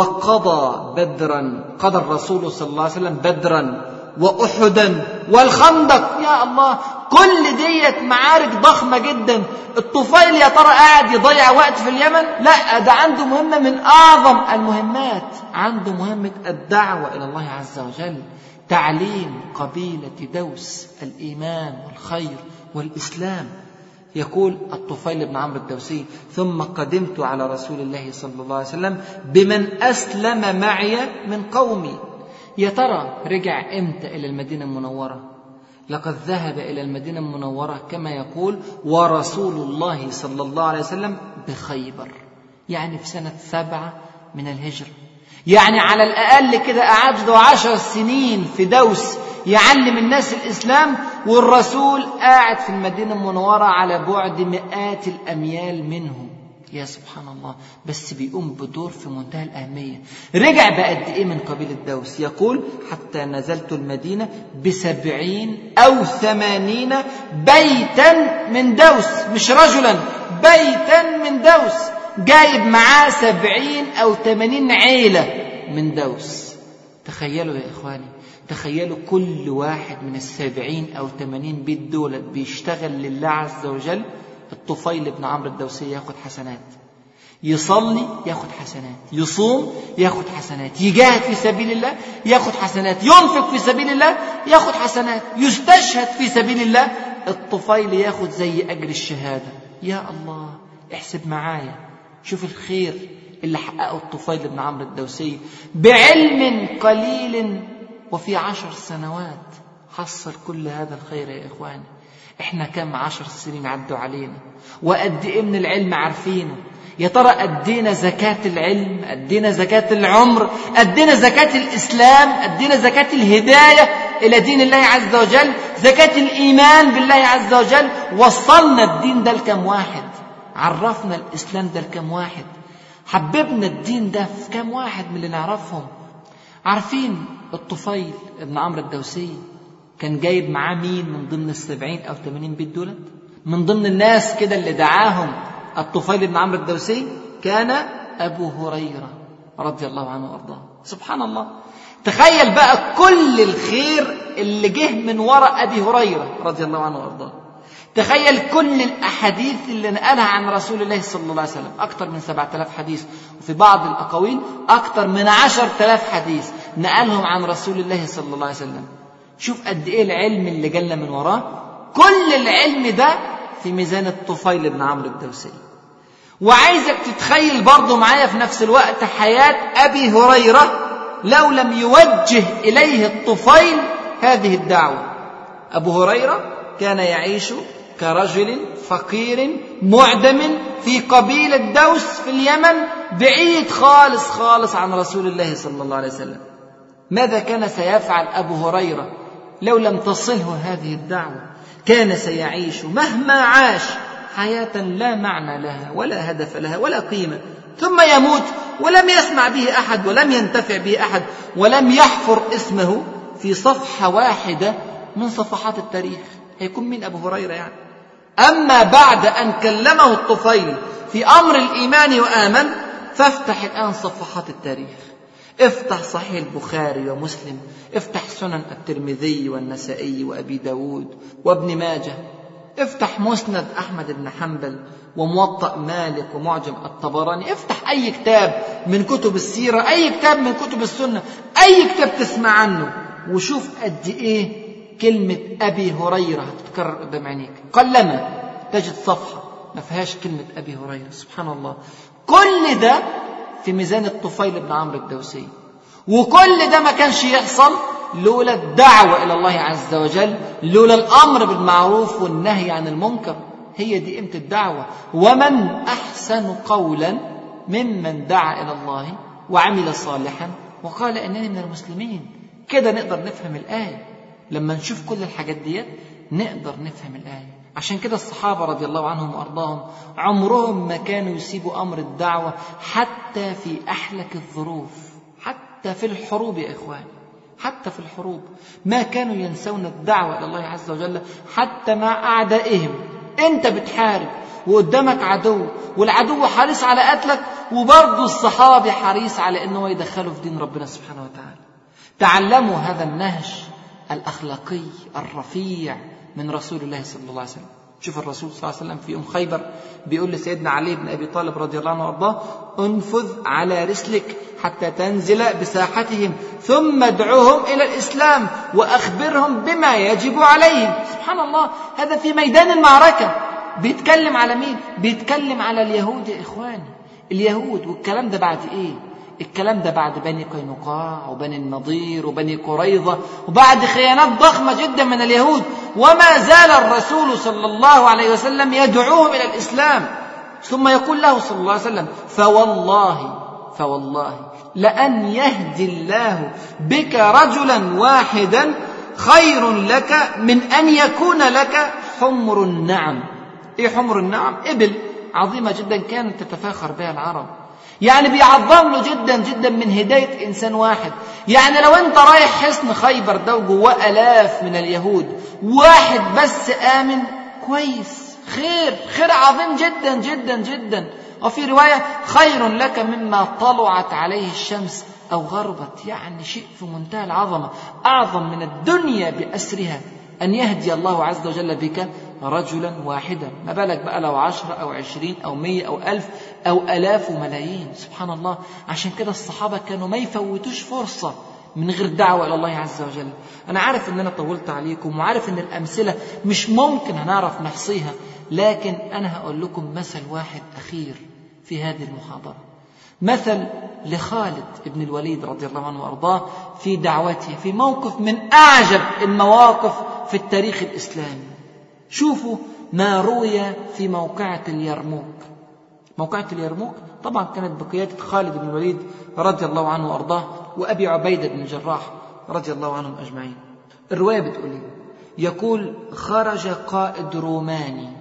وقضى بدرا قضى الرسول صلى الله عليه وسلم بدرا وأحدا والخندق يا الله كل ديت معارك ضخمة جدا الطفيل يا ترى قاعد يضيع وقت في اليمن لا ده عنده مهمة من أعظم المهمات عنده مهمة الدعوة إلى الله عز وجل تعليم قبيلة دوس الإيمان والخير والإسلام يقول الطفيل بن عمرو الدوسي ثم قدمت على رسول الله صلى الله عليه وسلم بمن أسلم معي من قومي يا ترى رجع إمتى إلى المدينة المنورة لقد ذهب إلى المدينة المنورة كما يقول ورسول الله صلى الله عليه وسلم بخيبر يعني في سنة سبعة من الهجرة يعني على الأقل كده قعد له عشر سنين في دوس يعلم الناس الإسلام والرسول قاعد في المدينة المنورة على بعد مئات الأميال منه يا سبحان الله بس بيقوم بدور في منتهى الأهمية رجع بقد إيه من قبيلة دوس يقول حتى نزلت المدينة بسبعين أو ثمانين بيتا من دوس مش رجلا بيتا من دوس جايب معاه سبعين أو ثمانين عيلة من دوس تخيلوا يا إخواني تخيلوا كل واحد من السبعين أو ثمانين بيت دولت بيشتغل لله عز وجل الطفيل بن عمرو الدوسي ياخد حسنات يصلي ياخد حسنات يصوم ياخد حسنات يجاهد في سبيل الله ياخد حسنات ينفق في سبيل الله ياخد حسنات يستشهد في سبيل الله الطفيل ياخد زي أجر الشهادة يا الله احسب معايا شوف الخير اللي حققه الطفيل بن عمرو الدوسي بعلم قليل وفي عشر سنوات حصل كل هذا الخير يا إخواني احنا كم عشر سنين عدوا علينا وقد ايه من العلم عارفينه يا ترى أدينا زكاة العلم أدينا زكاة العمر أدينا زكاة الإسلام أدينا زكاة الهداية إلى دين الله عز وجل زكاة الإيمان بالله عز وجل وصلنا الدين ده لكم واحد عرفنا الإسلام ده لكم واحد حببنا الدين ده في كم واحد من اللي نعرفهم عارفين الطفيل ابن عمرو الدوسي كان جايب معاه مين من ضمن السبعين أو ثمانين بيت دولت من ضمن الناس كده اللي دعاهم الطفيل بن عمرو الدوسي كان أبو هريرة رضي الله عنه وأرضاه سبحان الله تخيل بقى كل الخير اللي جه من وراء أبي هريرة رضي الله عنه وأرضاه تخيل كل الأحاديث اللي نقلها عن رسول الله صلى الله عليه وسلم أكثر من سبعة آلاف حديث وفي بعض الأقاويل أكثر من عشر آلاف حديث نقلهم عن رسول الله صلى الله عليه وسلم شوف قد إيه العلم اللي جالنا من وراه كل العلم ده في ميزان الطفيل بن عمرو الدوسي وعايزك تتخيل برضه معايا في نفس الوقت حياة أبي هريرة لو لم يوجه إليه الطفيل هذه الدعوة أبو هريرة كان يعيش كرجل فقير معدم في قبيلة دوس في اليمن بعيد خالص خالص عن رسول الله صلى الله عليه وسلم ماذا كان سيفعل أبو هريرة لو لم تصله هذه الدعوة كان سيعيش مهما عاش حياة لا معنى لها ولا هدف لها ولا قيمة ثم يموت ولم يسمع به أحد ولم ينتفع به أحد ولم يحفر اسمه في صفحة واحدة من صفحات التاريخ هيكون من أبو هريرة يعني أما بعد أن كلمه الطفيل في أمر الإيمان وآمن فافتح الآن صفحات التاريخ افتح صحيح البخاري ومسلم افتح سنن الترمذي والنسائي وأبي داود وابن ماجه افتح مسند أحمد بن حنبل وموطأ مالك ومعجم الطبراني افتح أي كتاب من كتب السيرة أي كتاب من كتب السنة أي كتاب تسمع عنه وشوف قد إيه كلمة أبي هريرة هتتكرر قدام عينيك قلما تجد صفحة ما فيهاش كلمة أبي هريرة سبحان الله كل ده في ميزان الطفيل بن عمرو الدوسي وكل ده ما كانش يحصل لولا الدعوة إلى الله عز وجل لولا الأمر بالمعروف والنهي عن المنكر هي دي قيمة الدعوة ومن أحسن قولا ممن دعا إلى الله وعمل صالحا وقال إنني من المسلمين كده نقدر نفهم الآية لما نشوف كل الحاجات ديت نقدر نفهم الآية عشان كده الصحابة رضي الله عنهم وأرضاهم عمرهم ما كانوا يسيبوا أمر الدعوة حتى في أحلك الظروف حتى في الحروب يا إخوان حتى في الحروب ما كانوا ينسون الدعوة إلى الله عز وجل حتى مع أعدائهم أنت بتحارب وقدامك عدو والعدو حريص على قتلك وبرضه الصحابي حريص على أنه يدخله في دين ربنا سبحانه وتعالى تعلموا هذا النهج الأخلاقي الرفيع من رسول الله صلى الله عليه وسلم شوف الرسول صلى الله عليه وسلم في يوم خيبر بيقول لسيدنا علي بن ابي طالب رضي الله عنه وارضاه انفذ على رسلك حتى تنزل بساحتهم ثم ادعوهم الى الاسلام واخبرهم بما يجب عليهم سبحان الله هذا في ميدان المعركه بيتكلم على مين بيتكلم على اليهود يا اخواني اليهود والكلام ده بعد ايه الكلام ده بعد بني قينقاع وبني النضير وبني قريظة وبعد خيانات ضخمة جدا من اليهود وما زال الرسول صلى الله عليه وسلم يدعوهم إلى الإسلام ثم يقول له صلى الله عليه وسلم فوالله فوالله لأن يهدي الله بك رجلا واحدا خير لك من أن يكون لك حمر النعم إيه حمر النعم إبل عظيمة جدا كانت تتفاخر بها العرب يعني بيعظم له جدا جدا من هداية إنسان واحد يعني لو أنت رايح حصن خيبر ده وجواه آلاف من اليهود واحد بس آمن كويس خير خير عظيم جدا جدا جدا وفي رواية خير لك مما طلعت عليه الشمس أو غربت يعني شيء في منتهى العظمة أعظم من الدنيا بأسرها أن يهدي الله عز وجل بك رجلا واحدا ما بالك بقى لو عشرة أو عشرين أو مية أو ألف أو ألاف وملايين سبحان الله عشان كده الصحابة كانوا ما يفوتوش فرصة من غير دعوة إلى الله عز وجل أنا عارف أن أنا طولت عليكم وعارف أن الأمثلة مش ممكن هنعرف نحصيها لكن أنا هقول لكم مثل واحد أخير في هذه المحاضرة مثل لخالد بن الوليد رضي الله عنه وارضاه في دعوته في موقف من اعجب المواقف في التاريخ الاسلامي شوفوا ما روي في موقعة اليرموك موقعة اليرموك طبعا كانت بقيادة خالد بن الوليد رضي الله عنه وارضاه وابي عبيدة بن الجراح رضي الله عنهم اجمعين الرواية بتقول إيه؟ يقول خرج قائد روماني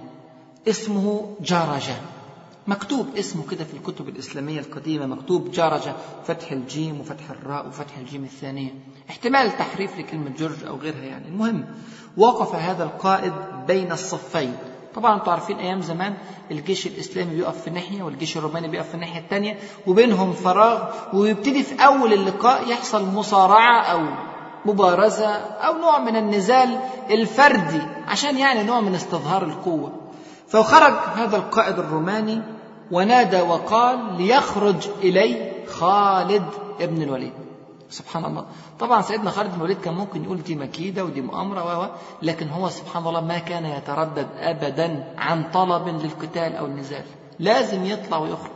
اسمه جارجة مكتوب اسمه كده في الكتب الإسلامية القديمة مكتوب جارجة فتح الجيم وفتح الراء وفتح الجيم الثانية احتمال تحريف لكلمة جورج أو غيرها يعني المهم وقف هذا القائد بين الصفين طبعا انتم عارفين ايام زمان الجيش الاسلامي بيقف في ناحيه والجيش الروماني بيقف في الناحيه الثانيه وبينهم فراغ ويبتدي في اول اللقاء يحصل مصارعه او مبارزه او نوع من النزال الفردي عشان يعني نوع من استظهار القوه فخرج هذا القائد الروماني ونادى وقال ليخرج إلي خالد ابن الوليد سبحان الله طبعا سيدنا خالد بن الوليد كان ممكن يقول دي مكيدة ودي مؤامرة و لكن هو سبحان الله ما كان يتردد أبدا عن طلب للقتال أو النزال لازم يطلع ويخرج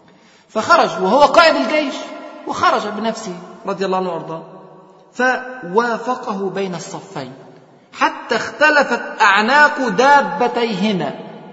فخرج وهو قائد الجيش وخرج بنفسه رضي الله عنه وارضاه فوافقه بين الصفين حتى اختلفت أعناق دابتيهما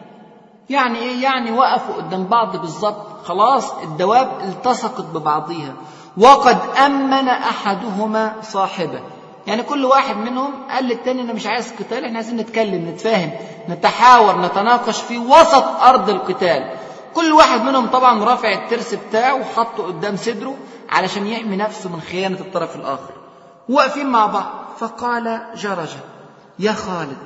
يعني ايه يعني وقفوا قدام بعض بالظبط خلاص الدواب التصقت ببعضيها وقد امن احدهما صاحبه يعني كل واحد منهم قال للتاني انا مش عايز قتال احنا عايزين نتكلم نتفاهم نتحاور نتناقش في وسط ارض القتال كل واحد منهم طبعا رافع الترس بتاعه وحطه قدام صدره علشان يحمي نفسه من خيانه الطرف الاخر واقفين مع بعض فقال جرجه يا خالد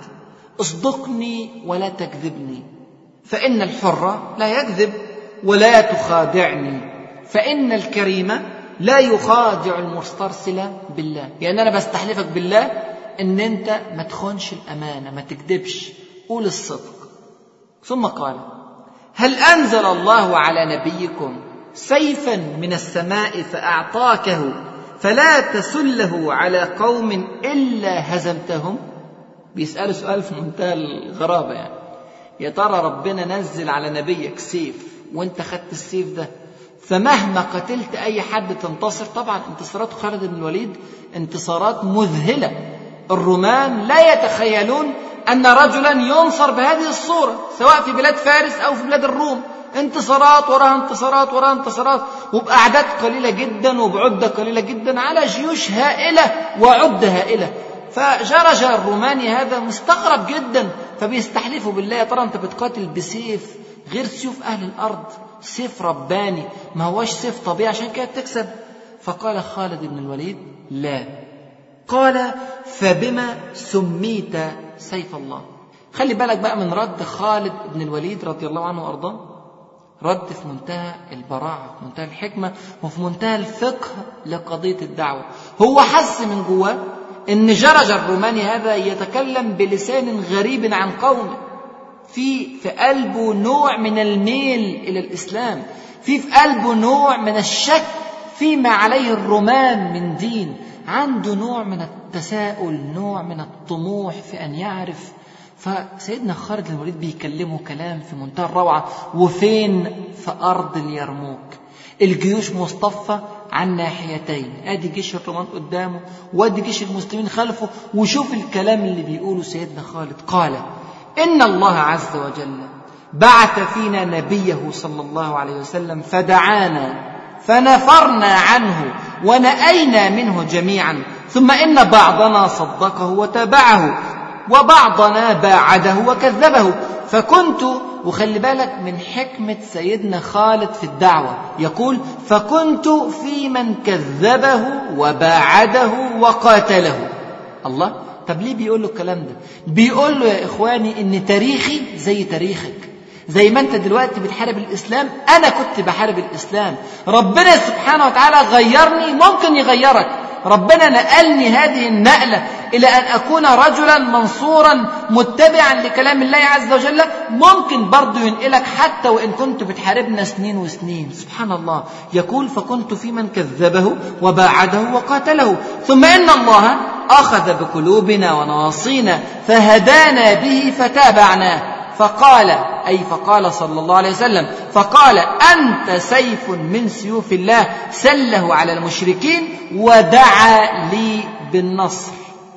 اصدقني ولا تكذبني فإن الحر لا يكذب ولا تخادعني فإن الكريم لا يخادع المسترسل بالله يعني أنا بستحلفك بالله إن أنت ما تخونش الأمانة ما تكذبش قول الصدق ثم قال هل أنزل الله على نبيكم سيفا من السماء فأعطاكه فلا تسله على قوم إلا هزمتهم بيسألوا سؤال في منتهى الغرابة يعني يا ترى ربنا نزل على نبيك سيف وانت خدت السيف ده فمهما قتلت اي حد تنتصر طبعا انتصارات خالد بن الوليد انتصارات مذهله الرومان لا يتخيلون ان رجلا ينصر بهذه الصوره سواء في بلاد فارس او في بلاد الروم انتصارات وراها انتصارات وراها انتصارات وبأعداد قليلة جدا وبعدة قليلة جدا على جيوش هائلة وعدة هائلة فجرج الروماني هذا مستغرب جدا فبيستحلفوا بالله يا ترى انت بتقاتل بسيف غير سيوف اهل الارض سيف رباني ما هوش سيف طبيعي عشان كده تكسب فقال خالد بن الوليد لا قال فبما سميت سيف الله خلي بالك بقى من رد خالد بن الوليد رضي الله عنه وارضاه رد في منتهى البراعة في منتهى الحكمة وفي منتهى الفقه لقضية الدعوة هو حس من جواه ان جرج الروماني هذا يتكلم بلسان غريب عن قومه في في قلبه نوع من الميل إلى الإسلام في في قلبه نوع من الشك فيما عليه الرمام من دين عنده نوع من التساؤل نوع من الطموح في أن يعرف فسيدنا خالد الوليد بيكلمه كلام في منتهى الروعة وفين في أرض اليرموك الجيوش مصطفى عن ناحيتين ادي جيش الرومان قدامه وادي جيش المسلمين خلفه وشوف الكلام اللي بيقوله سيدنا خالد قال ان الله عز وجل بعث فينا نبيه صلى الله عليه وسلم فدعانا فنفرنا عنه ونأينا منه جميعا ثم إن بعضنا صدقه وتبعه وبعضنا باعده وكذبه فكنت وخلي بالك من حكمة سيدنا خالد في الدعوة يقول فكنت في من كذبه وباعده وقاتله الله طب ليه بيقول له الكلام ده بيقول له يا إخواني إن تاريخي زي تاريخك زي ما انت دلوقتي بتحارب الاسلام انا كنت بحارب الاسلام ربنا سبحانه وتعالى غيرني ممكن يغيرك ربنا نقلني هذه النقله الى ان اكون رجلا منصورا متبعا لكلام الله عز وجل ممكن برضه ينقلك حتى وان كنت بتحاربنا سنين وسنين سبحان الله يقول فكنت في من كذبه وباعده وقاتله ثم ان الله اخذ بقلوبنا ونواصينا فهدانا به فتابعناه فقال أي فقال صلى الله عليه وسلم فقال أنت سيف من سيوف الله سله على المشركين ودعا لي بالنصر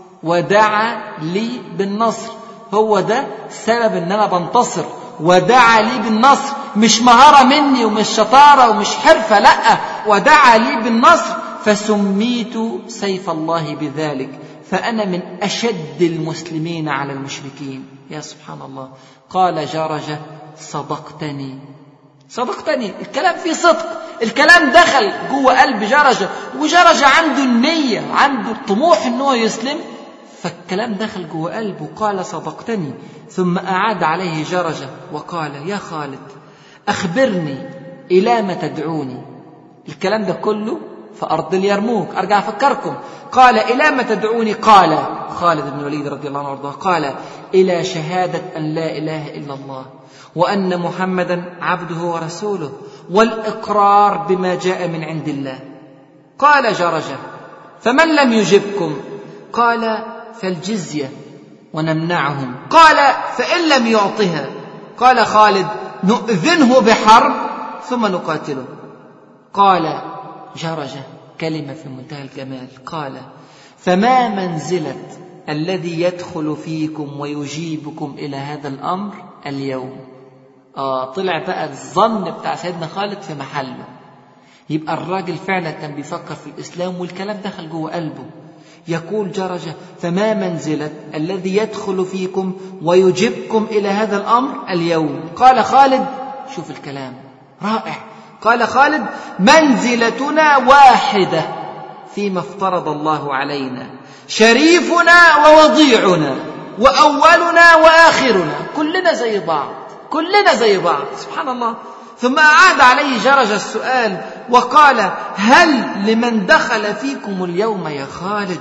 ودعا لي بالنصر هو ده سبب ان انا بنتصر ودعا لي بالنصر مش مهارة مني ومش شطارة ومش حرفة لا ودعا لي بالنصر فسميت سيف الله بذلك فأنا من أشد المسلمين على المشركين يا سبحان الله قال جرجة صدقتني صدقتني الكلام فيه صدق الكلام دخل جوه قلب جرجة وجرجة عنده النية عنده الطموح ان هو يسلم فالكلام دخل جوه قلبه قال صدقتني ثم أعاد عليه جرجة وقال يا خالد أخبرني إلى ما تدعوني الكلام ده كله في أرض اليرموك أرجع أفكركم قال إلى ما تدعوني قال خالد بن الوليد رضي الله عنه وارضاه قال إلى شهادة أن لا إله إلا الله وأن محمدا عبده ورسوله والإقرار بما جاء من عند الله قال جرجة فمن لم يجبكم قال فالجزية ونمنعهم قال فإن لم يعطها قال خالد نؤذنه بحرب ثم نقاتله قال جرجة كلمة في منتهى الجمال قال فما منزلة الذي يدخل فيكم ويجيبكم إلى هذا الأمر اليوم آه طلع بقى الظن بتاع سيدنا خالد في محله يبقى الراجل فعلا كان بيفكر في الإسلام والكلام دخل جوه قلبه يقول جرجة فما منزلة الذي يدخل فيكم ويجبكم إلى هذا الأمر اليوم قال خالد شوف الكلام رائع قال خالد منزلتنا واحدة فيما افترض الله علينا شريفنا ووضيعنا وأولنا وآخرنا كلنا زي بعض كلنا زي بعض سبحان الله ثم أعاد عليه جرج السؤال وقال هل لمن دخل فيكم اليوم يا خالد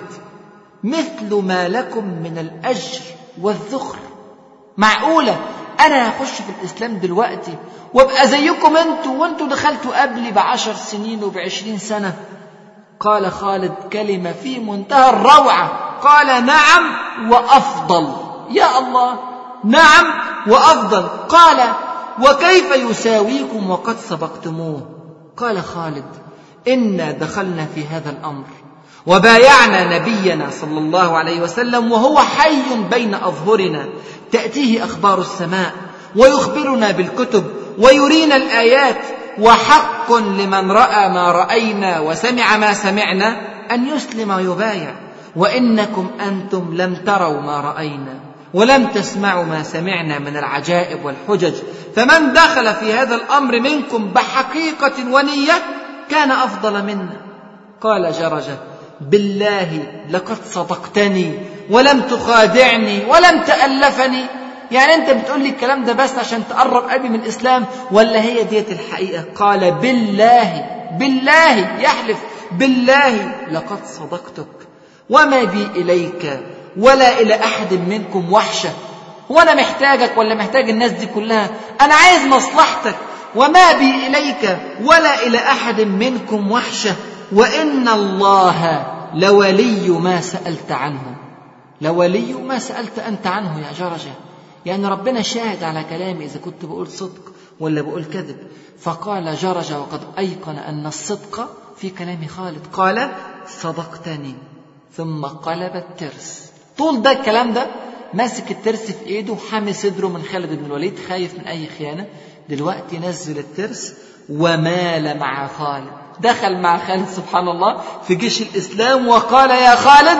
مثل ما لكم من الأجر والذخر معقولة أنا هخش في الإسلام دلوقتي وابقى زيكم أنتوا وأنتوا دخلتوا قبلي بعشر سنين وبعشرين سنة قال خالد كلمة في منتهى الروعة قال نعم وأفضل يا الله نعم وأفضل قال وكيف يساويكم وقد سبقتموه قال خالد إنا دخلنا في هذا الأمر وبايعنا نبينا صلى الله عليه وسلم وهو حي بين أظهرنا تأتيه أخبار السماء ويخبرنا بالكتب ويرينا الآيات وحق لمن رأى ما رأينا وسمع ما سمعنا أن يسلم ويبايع وإنكم أنتم لم تروا ما رأينا ولم تسمعوا ما سمعنا من العجائب والحجج فمن دخل في هذا الأمر منكم بحقيقة ونية كان أفضل منا قال جرجة بالله لقد صدقتني ولم تخادعني ولم تألفني يعني انت بتقول لي الكلام ده بس عشان تقرب قلبي من الاسلام ولا هي ديت الحقيقه قال بالله بالله يحلف بالله لقد صدقتك وما بي اليك ولا الى احد منكم وحشه هو أنا محتاجك ولا محتاج الناس دي كلها أنا عايز مصلحتك وما بي إليك ولا إلى أحد منكم وحشة وإن الله لولي ما سألت عنه لولي ما سألت أنت عنه يا جرجة يعني ربنا شاهد على كلامي إذا كنت بقول صدق ولا بقول كذب فقال جرج وقد أيقن أن الصدق في كلام خالد قال صدقتني ثم قلب الترس طول ده الكلام ده ماسك الترس في ايده وحامي صدره من خالد بن الوليد خايف من اي خيانه دلوقتي نزل الترس ومال مع خالد دخل مع خالد سبحان الله في جيش الاسلام وقال يا خالد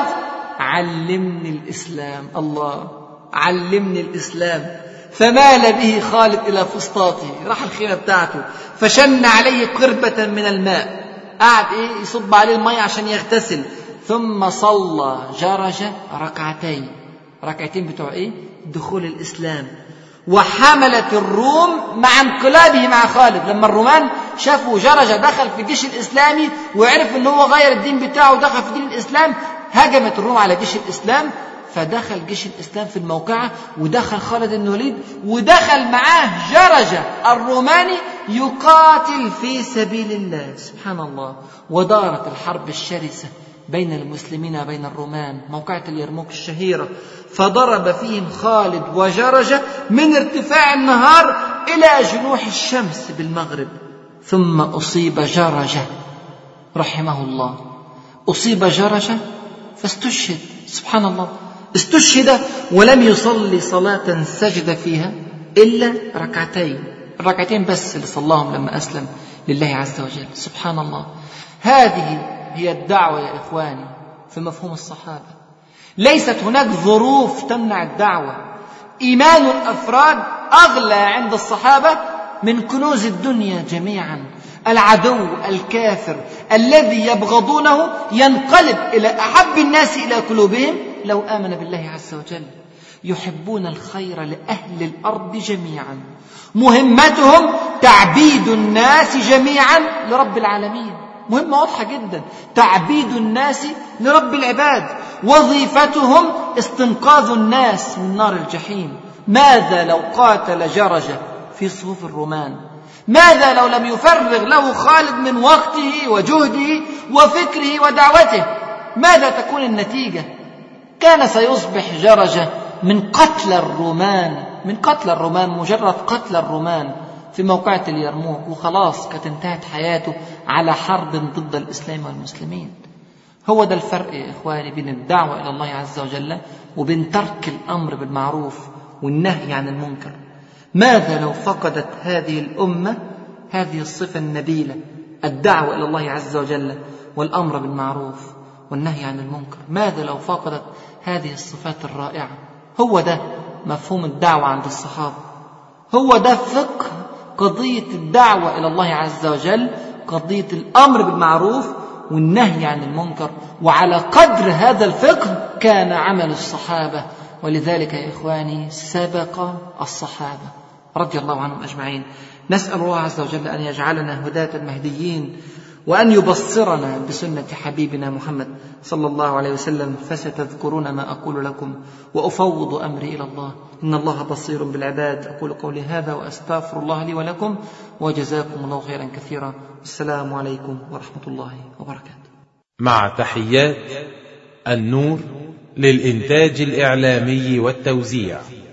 علمني الاسلام الله علمني الاسلام فمال به خالد الى فسطاطه راح الخيمه بتاعته فشن عليه قربه من الماء قعد ايه يصب عليه الميه عشان يغتسل ثم صلى جرج ركعتين ركعتين بتوع ايه دخول الاسلام وحملت الروم مع انقلابه مع خالد لما الرومان شافوا جرج دخل في الجيش الاسلامي وعرف ان هو غير الدين بتاعه ودخل في دين الاسلام هجمت الروم على جيش الاسلام فدخل جيش الاسلام في الموقعه ودخل خالد بن الوليد ودخل معاه جرجه الروماني يقاتل في سبيل الله سبحان الله ودارت الحرب الشرسه بين المسلمين وبين الرومان موقعة اليرموك الشهيرة فضرب فيهم خالد وجرجة من ارتفاع النهار إلى جنوح الشمس بالمغرب ثم أصيب جرجة رحمه الله أصيب جرجة فاستشهد سبحان الله استشهد ولم يصلي صلاة سجد فيها إلا ركعتين الركعتين بس اللي صلاهم لما أسلم لله عز وجل سبحان الله هذه هي الدعوة يا إخواني في مفهوم الصحابة ليست هناك ظروف تمنع الدعوة إيمان الأفراد أغلى عند الصحابة من كنوز الدنيا جميعا العدو الكافر الذي يبغضونه ينقلب إلى أحب الناس إلى قلوبهم لو آمن بالله عز وجل يحبون الخير لأهل الأرض جميعا مهمتهم تعبيد الناس جميعا لرب العالمين مهمة واضحة جدا تعبيد الناس لرب العباد وظيفتهم استنقاذ الناس من نار الجحيم ماذا لو قاتل جرجة في صفوف الرومان ماذا لو لم يفرغ له خالد من وقته وجهده وفكره ودعوته ماذا تكون النتيجة كان سيصبح جرجة من قتل الرومان من قتل الرومان مجرد قتل الرومان في موقعة اليرموك وخلاص كانت انتهت حياته على حرب ضد الإسلام والمسلمين هو ده الفرق يا إخواني بين الدعوة إلى الله عز وجل وبين ترك الأمر بالمعروف والنهي عن المنكر ماذا لو فقدت هذه الأمة هذه الصفة النبيلة الدعوة إلى الله عز وجل والأمر بالمعروف والنهي عن المنكر ماذا لو فقدت هذه الصفات الرائعة هو ده مفهوم الدعوة عند الصحابة هو ده فقه قضية الدعوة إلى الله عز وجل قضية الأمر بالمعروف والنهي عن المنكر وعلى قدر هذا الفقه كان عمل الصحابة ولذلك يا إخواني سبق الصحابة رضي الله عنهم أجمعين نسأل الله عز وجل أن يجعلنا هداة مهديين وأن يبصرنا بسنة حبيبنا محمد صلى الله عليه وسلم فستذكرون ما أقول لكم وأفوض أمري إلى الله إن الله بصير بالعباد أقول قولي هذا وأستغفر الله لي ولكم وجزاكم الله خيرا كثيرا السلام عليكم ورحمة الله وبركاته مع تحيات النور للإنتاج الإعلامي والتوزيع